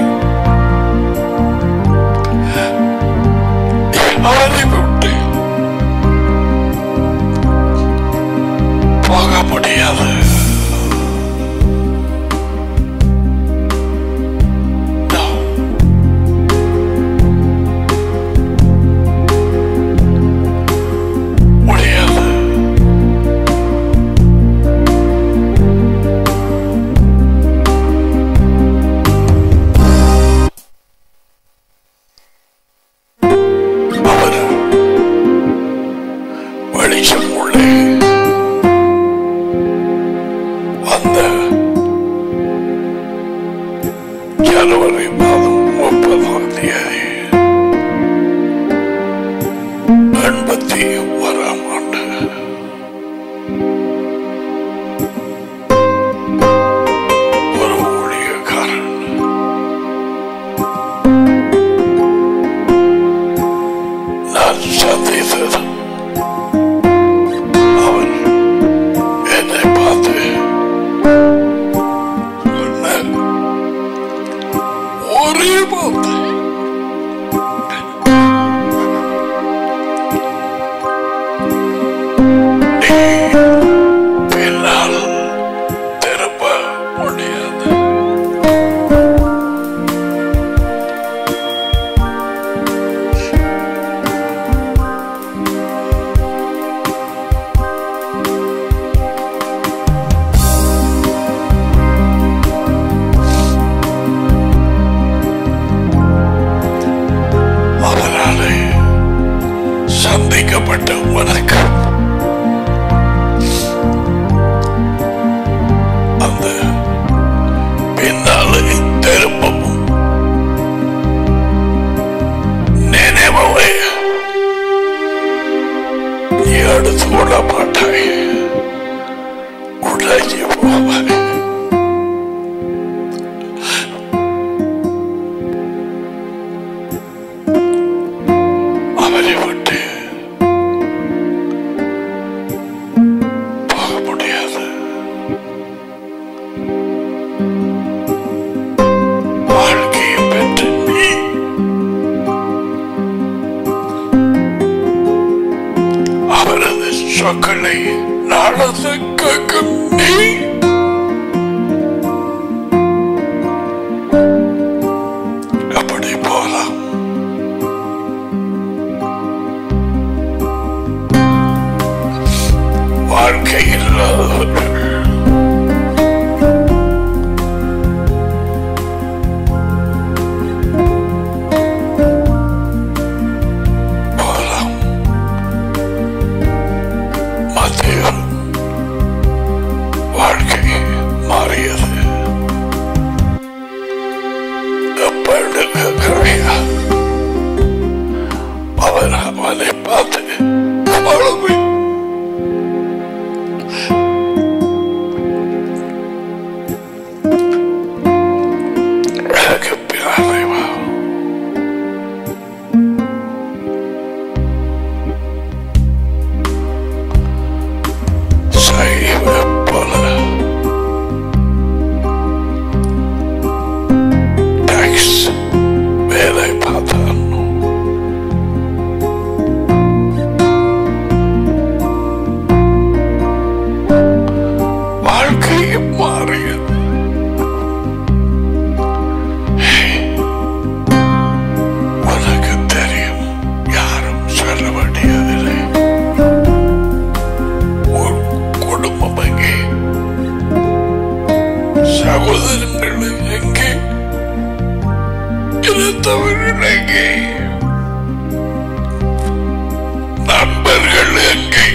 அவரை விட்டு போக முடியாது No. முடியாது அவர் வெளிச்சம் உள்ளே அந்த ஜனவரி மாதம் முப்பதாம் தேதி எண்பத்தி ஓராம் ஆண்டு ஒரு ஊழியக்காரன் நான் சந்தித்தது அவன் என்னை பார்த்து சொன்னார், ஒரே வார்த்தை நீ பின்னால் சொற்களை நாளது கேட்கும் நீ அப்படி போலாம் வாழ்க்கை இல்லாதவர்கள் போலாம் மத்திய வாழ்க்கை மாறியது எப்படி கேட்கிறாயா அவர் அவனை பார்த்து அவ்வளவு எனக்கு பின்னாலே வா சைவ போல டாக்ஸ் வேலை பார்த்தான் வாழ்க்கை மாறியது உனக்கு தெரியும் யாரும் சொல்ல வேண்டியதில்லை உன் குடும்பம் எங்கே சகோதரர்கள் எங்கே இனத்தவர்கள் எங்கே நண்பர்கள் எங்கே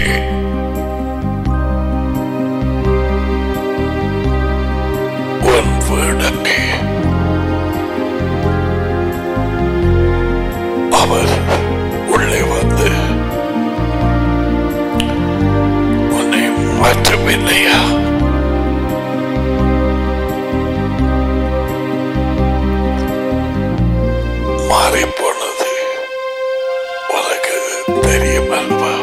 உன் வீடங்கே அவர் உள்ளே வந்து உன்னை மாற்றவில்லையா மாறிப் போனது உனக்கு தெரியும் அல்வா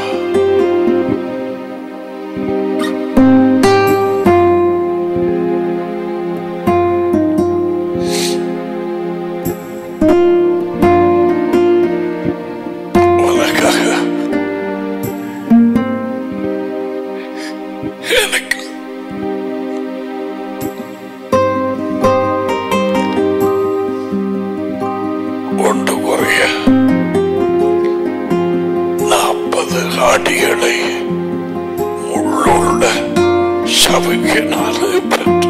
உனக்காக எனக்கு ஒன்று குறைய நாற்பது ஆடிகளை உள்ளுள்ள சபைக்கினால் பெற்று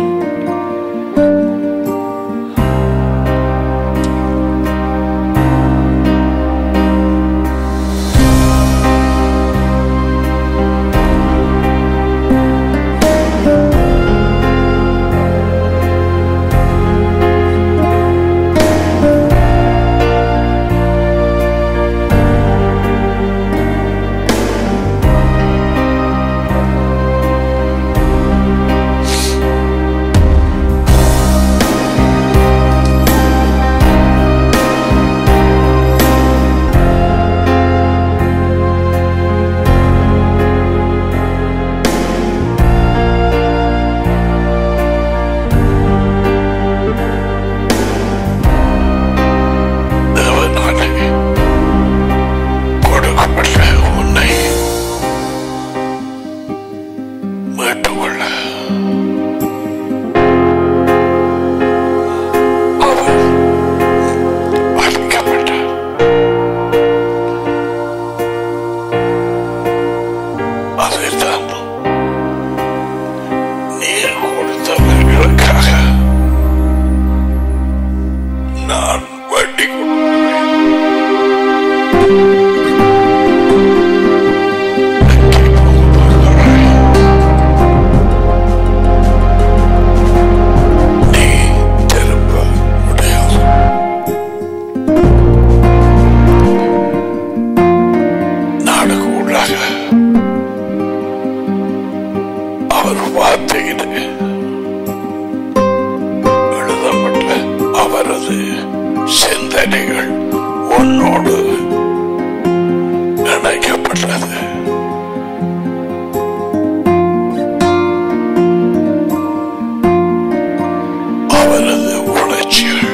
தேவனாலே கொடுக்கப்பட்ட உன்னை மீட்டுக்கொள்ள அவர் அழைக்கப்பட்டார் அதைத்தான் நீர் கொடுத்தவர்களுக்காக நான் வட்டி கொடுக்கிறேன் எங்கே போகிறாய்? நீ திரும்ப முடியாது நாடுக்கு உள்ளாக அவர் வார்த்தையிலே எழுதப்பட்ட அவரது சிந்தனைகள் உன்னோடு இணைக்கப்பட்டது அவரது உணர்ச்சிகள்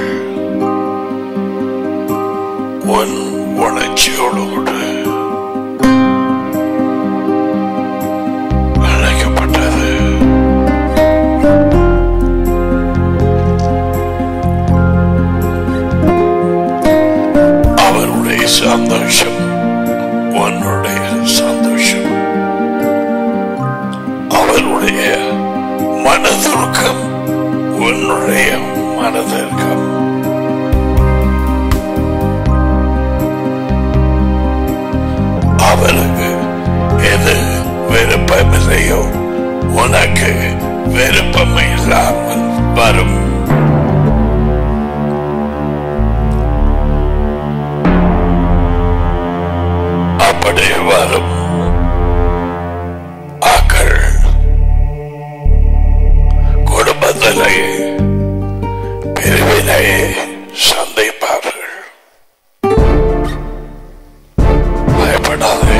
உன் உணர்ச்சியோடு கூட மனதுருக்கம் உன்னுடைய மனதிற்கம் அவனுக்கு எது விருப்பமில்லையோ உனக்கு விருப்பம் இல்லாமல் வரும் அப்படி வரும் ஆக்கள் குடும்பத்திலே பிரிவினை சந்திப்பார்கள் பயப்படாதே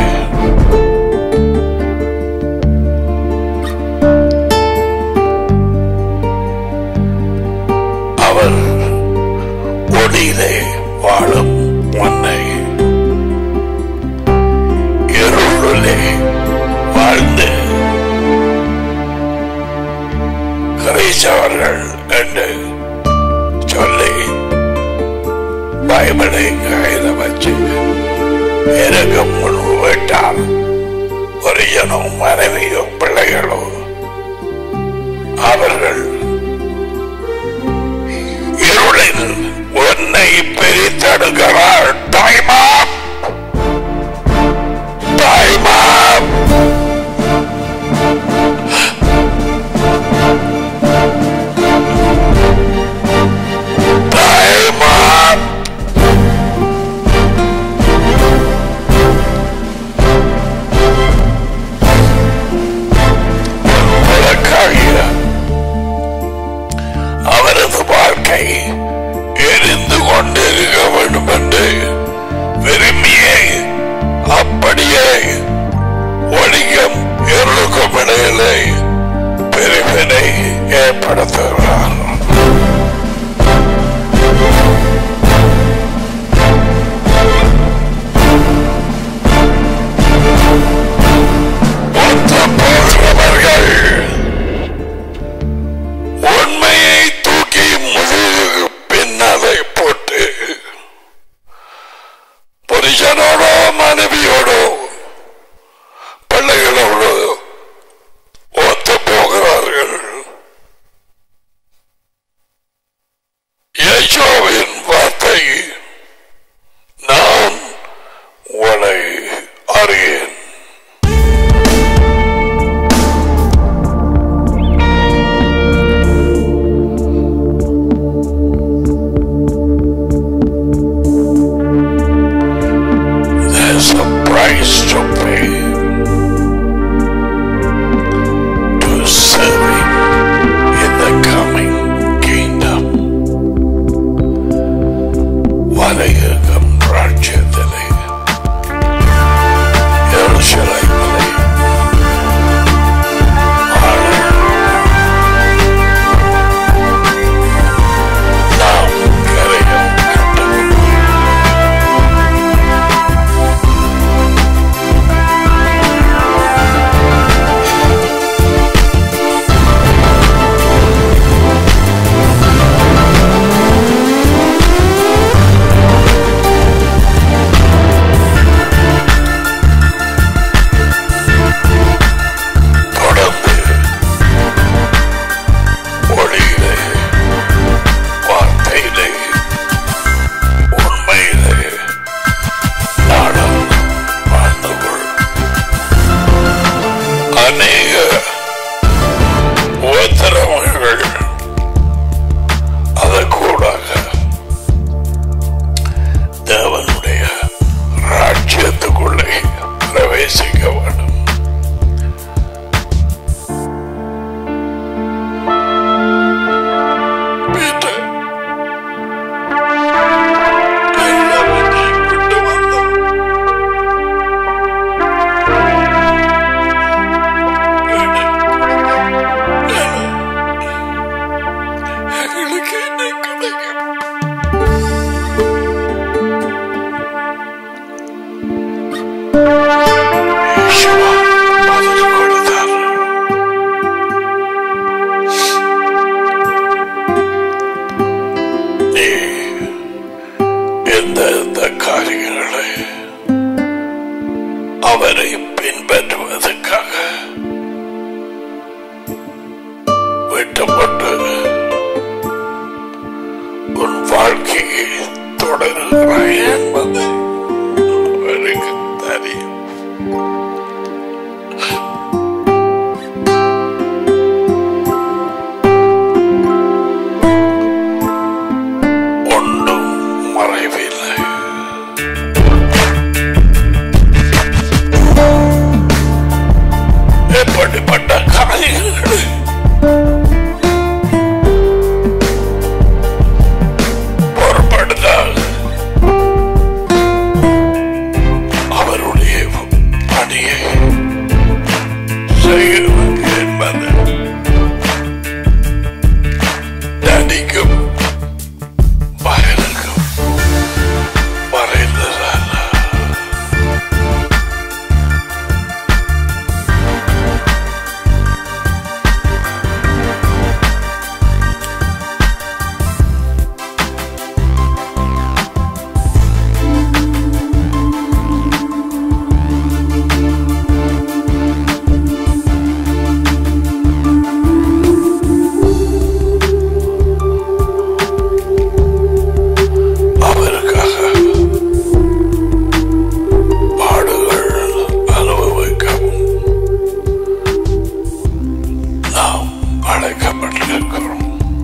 அப்படிப்பட்ட காரியங்களை பொருட்படுத்தால் அவருடைய பணியை செய்கிறது என்பது நடிக்கும் வயலுக்கும் மறைந்ததல்ல அவருக்காக பாடுகள் அனுபவிக்கவும் நாம் அழைக்கப்பட்டிருக்கிறோம்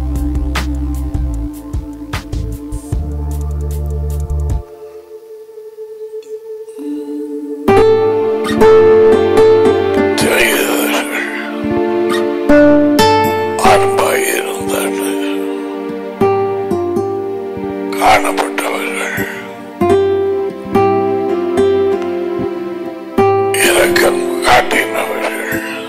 தெரியாதவர்கள் அன்பாயிருந்தார்கள் காணப்பட்டவர்கள் இரக்கம் காட்டினவர்கள்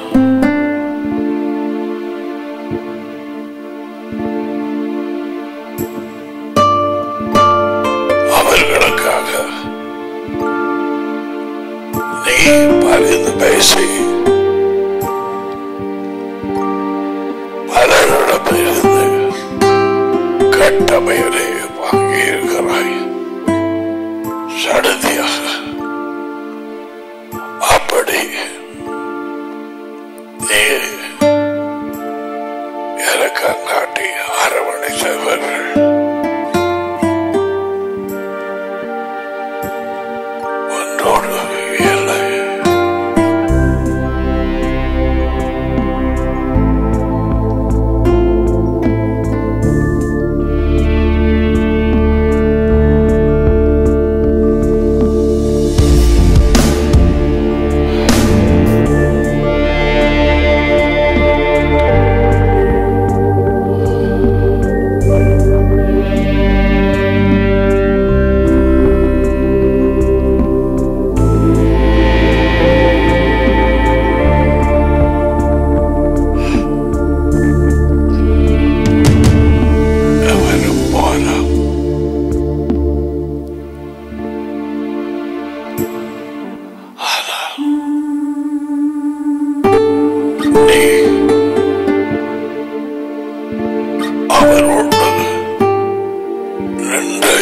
அவர்களுக்காக நீ பரிந்து பேசி பலரிடமிருந்து கட்டமையரை வாங்கியிருக்கிறாய் சடதியாக அப்படி நீ இறக்கம் காட்டி அரவணைத்தவர்கள் ஒன்றோடு இல்லை அவரும் போலாம் ஆனால் நீ அவரோடு நின்று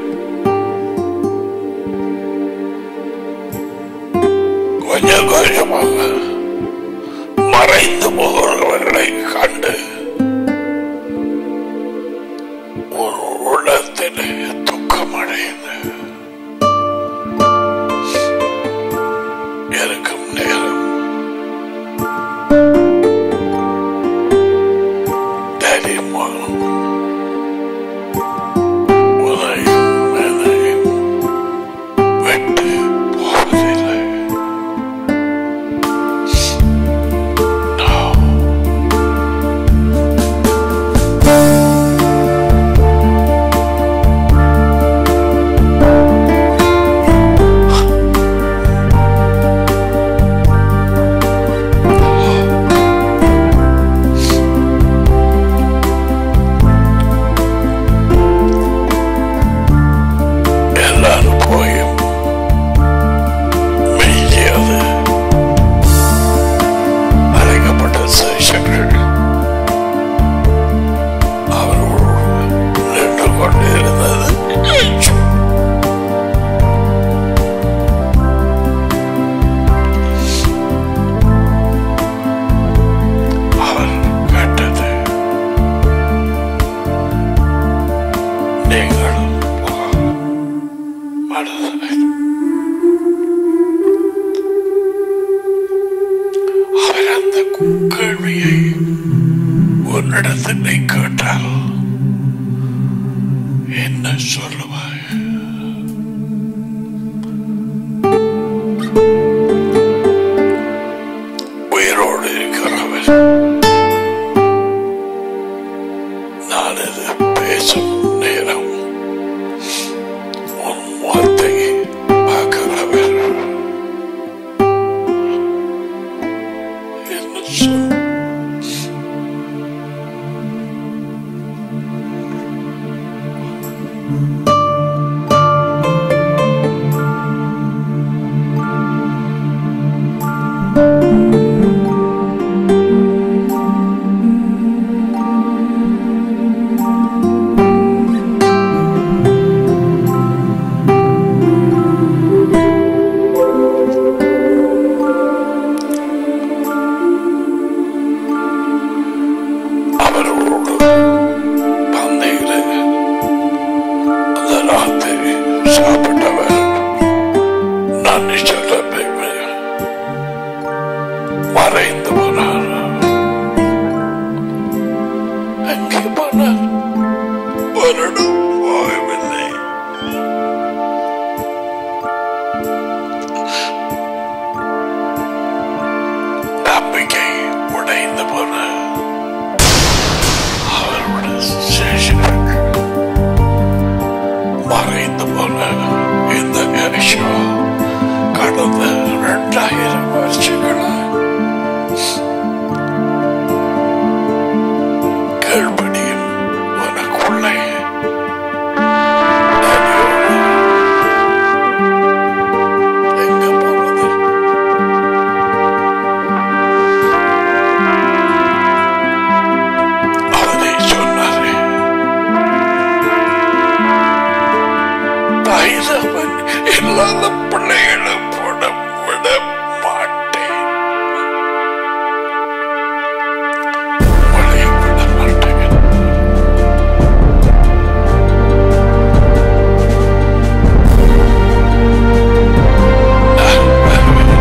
கொஞ்சம் கொஞ்சமாக மறைந்து போகிறவர்களை கண்டு ஒரு உள்ளத்திலே துக்கமடைந்து இருக்கும் நேரம் தைரியமாக உதையும் எதையும் விட்டு போவதில்லை No. எல்லாரும் போயும் மெய்யாது அழைக்கப்பட்ட சேஷங்கள் அவரோடு நின்று கொண்டிருந்தது அவர் கேட்டது நீங்களும் மனதை அவர் அந்த கேள்வியை உன்னிடத்தில் நீ கேட்டால் என்ன சொல்லுவாய் உயிரோடு பேசும் நேரம் உன் முகத்தை பார்க்கிறவர் என்ன சொல் அவரோடு பந்தையில் அந்த ராத்திரி சாப்பிட்டவர் நன்றி சொல்ல மறைந்து போனார் அங்கே போனார் வருடம் போகவில்லை நம்பிக்கை உடைந்து போன அவருடைய சேஷனுக்கு மறைந்து போன இந்த யேசுவா கடந்த இரண்டாயிரம் வருஷங்களா கர்ப்பிணியும் உனக்குள்ளே நதியோடு எங்க போறது அவரே சொன்னாரே தாய்தவன் இல்லாத பிள்ளைகளை போட விட மாட்டேன் உங்களை விட மாட்டேன் நான் வருவேன்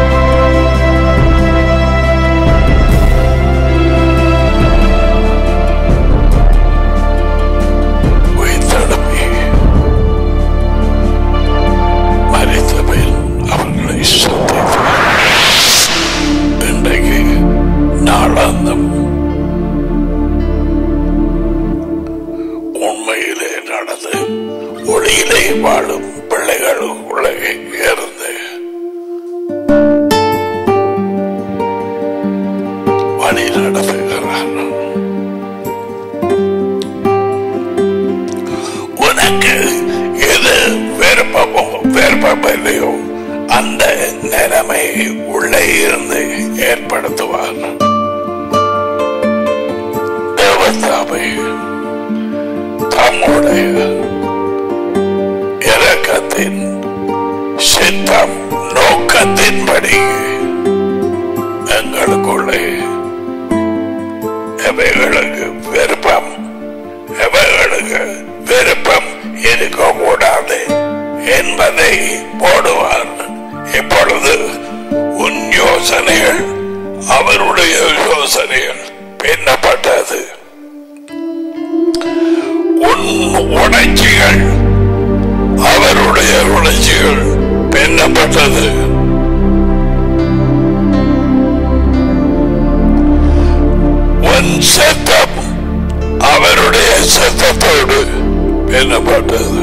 உயிர்த்தெழும்பி மரித்தபின் அவர்களை சந்தித்தார். இன்றைக்கு நாளாந்தம் உண்மையிலே நடந்து ஒளியிலே வாழும் பிள்ளைகளுக்குள்ளே இருந்து வழி நடத்துகிறார் உனக்கு எது விருப்பமோ விருப்பம் இல்லையோ அந்த நிலைமை உள்ளே இருந்து ஏற்படுத்துவார் தேவதாவை தம்முடைய இரக்கத்தின் சித்தம் நோக்கத்தின்படி எங்களுக்குள்ளே எவைகளுக்கு விருப்பம் எவைகளுக்கு விருப்பம் இருக்கக்கூடாது என்பதை போடுவார் இப்பொழுது உன் யோசனைகள் அவருடைய யோசனைகள் பின்னப்பட்டது உன் உணர்ச்சிகள் அவருடைய உணர்ச்சிகள் பின்னப்பட்டது உன் சத்தம் அவருடைய சத்தத்தோடு பின்னப்பட்டது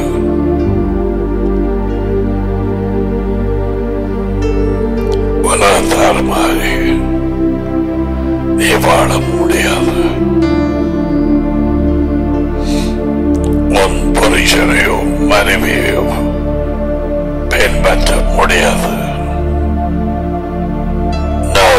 பலாத்தாரமாக நீ வாழ முடியாது உன் புருஷனையோ மனைவியோ பின்பற்ற முடியாது No.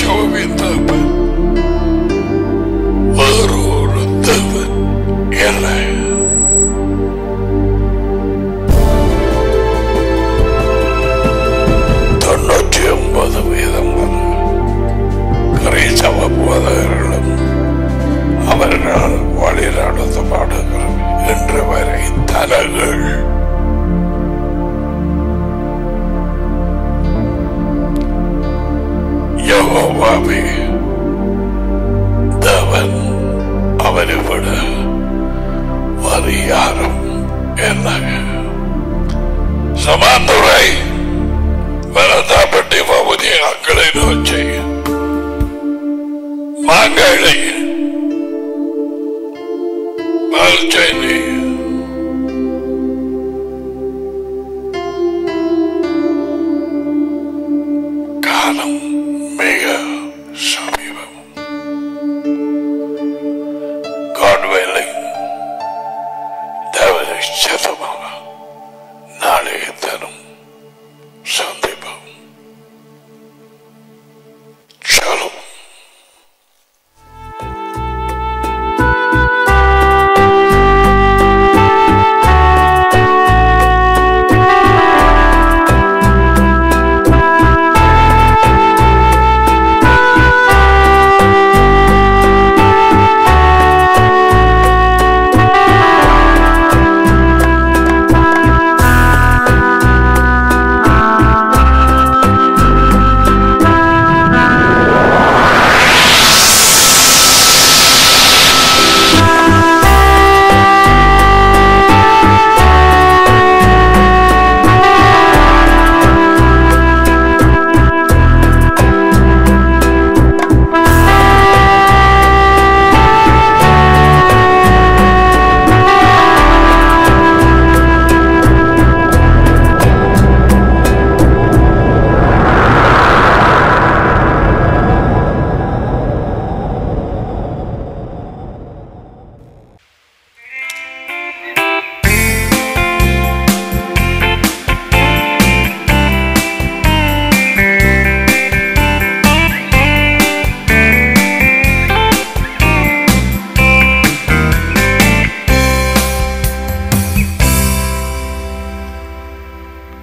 யோசுவாவே தேவன் வேறு ஒரு தேவன் இல்லை தொண்ணூற்றி ஒன்பது வீதம் கிரைஸ்தவ போதகர்களும் அவர்களால் வழி நடத்தப்படுகிறது இன்று வரை தலங்கள் யகோவாவே தேவன் அவரை விட வேறு யாரும் இல்லை சமாந்துரை வரதாப்பட்டி பகுதி அக்களை நோச்சி மாங்காளை